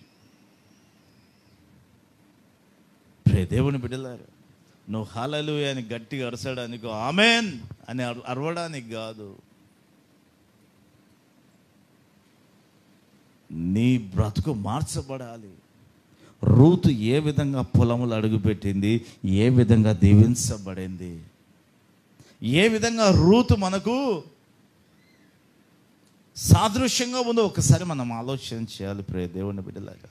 ప్రే దేవుని బిడ్డలారు నువ్వు హాలలు అని గట్టిగా అరచడానికి ఆమెన్ అని అర- అరవడానికి కాదు నీ బ్రతుకు మార్చబడాలి రూతు ఏ విధంగా పొలములు అడుగుపెట్టింది ఏ విధంగా దీవించబడింది ఏ విధంగా రూతు మనకు సాదృశ్యంగా ఉందో ఒకసారి మనం ఆలోచన చేయాలి ప్రే దేవుని బిడ్డలాగా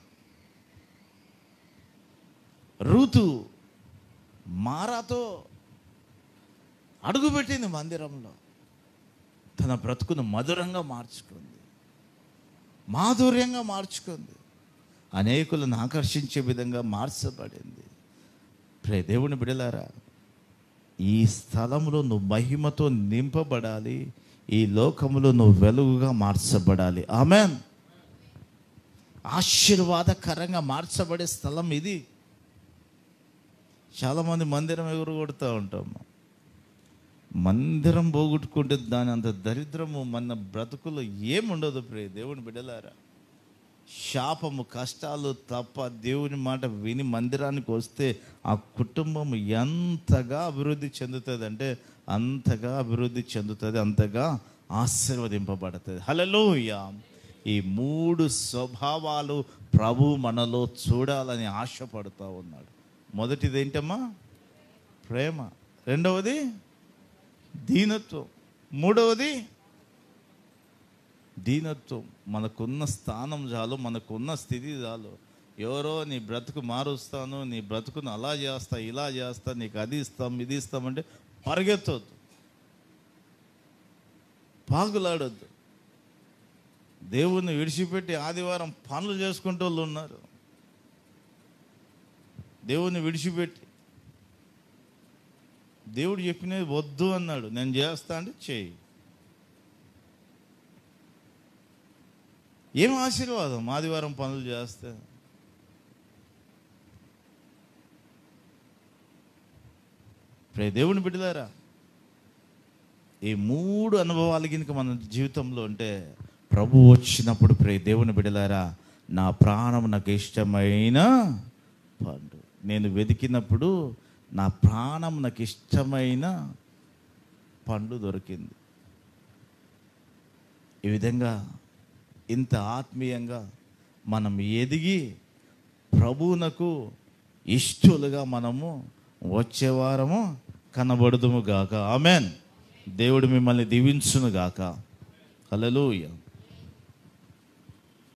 రూతు మారాతో అడుగుపెట్టింది మందిరంలో తన బ్రతుకును మధురంగా మార్చుకుంది మాధుర్యంగా మార్చుకుంది అనేకులను ఆకర్షించే విధంగా మార్చబడింది ప్రే దేవుని బిడలారా ఈ స్థలంలో నువ్వు మహిమతో నింపబడాలి ఈ లోకములో నువ్వు వెలుగుగా మార్చబడాలి ఆమెన్ ఆశీర్వాదకరంగా మార్చబడే స్థలం ఇది చాలామంది మందిరం ఎగురు కొడుతూ ఉంటాము మందిరం పోగొట్టుకుంటే దాని అంత దరిద్రము మన బ్రతుకులో ఏముండదు ప్రే దేవుని బిడ్డలారా శాపము కష్టాలు తప్ప దేవుని మాట విని మందిరానికి వస్తే ఆ కుటుంబం ఎంతగా అభివృద్ధి చెందుతుంది అంటే అంతగా అభివృద్ధి చెందుతుంది అంతగా ఆశీర్వదింపబడుతుంది హలలోయ ఈ మూడు స్వభావాలు ప్రభు మనలో చూడాలని ఆశపడుతూ ఉన్నాడు మొదటిది ఏంటమ్మా ప్రేమ రెండవది దీనత్వం మూడవది దీనత్వం మనకున్న స్థానం చాలు మనకున్న స్థితి చాలు ఎవరో నీ బ్రతుకు మారుస్తాను నీ బ్రతుకును అలా చేస్తా ఇలా చేస్తా నీకు అది ఇస్తాం ఇది ఇస్తామంటే పరిగెత్తొద్దు పాగులాడొద్దు దేవుణ్ణి విడిచిపెట్టి ఆదివారం పనులు చేసుకుంటూ వాళ్ళు ఉన్నారు దేవుణ్ణి విడిచిపెట్టి దేవుడు చెప్పినది వద్దు అన్నాడు నేను చేస్తా అంటే చేయి ఏం ఆశీర్వాదం ఆదివారం పనులు చేస్తే ప్రే దేవుని బిడ్డలారా ఈ మూడు అనుభవాలు కనుక మన జీవితంలో ఉంటే ప్రభు వచ్చినప్పుడు ప్రే దేవుని బిడ్డలారా నా ప్రాణం నాకు ఇష్టమైన పండు నేను వెతికినప్పుడు నా ప్రాణం నాకు ఇష్టమైన పండు దొరికింది ఈ విధంగా ఇంత ఆత్మీయంగా మనం ఎదిగి ప్రభువునకు ఇష్టలుగా మనము వచ్చే వారము కనబడుదుము గాక ఆమెన్ దేవుడు మిమ్మల్ని దీవించును గాక హల్లెలూయా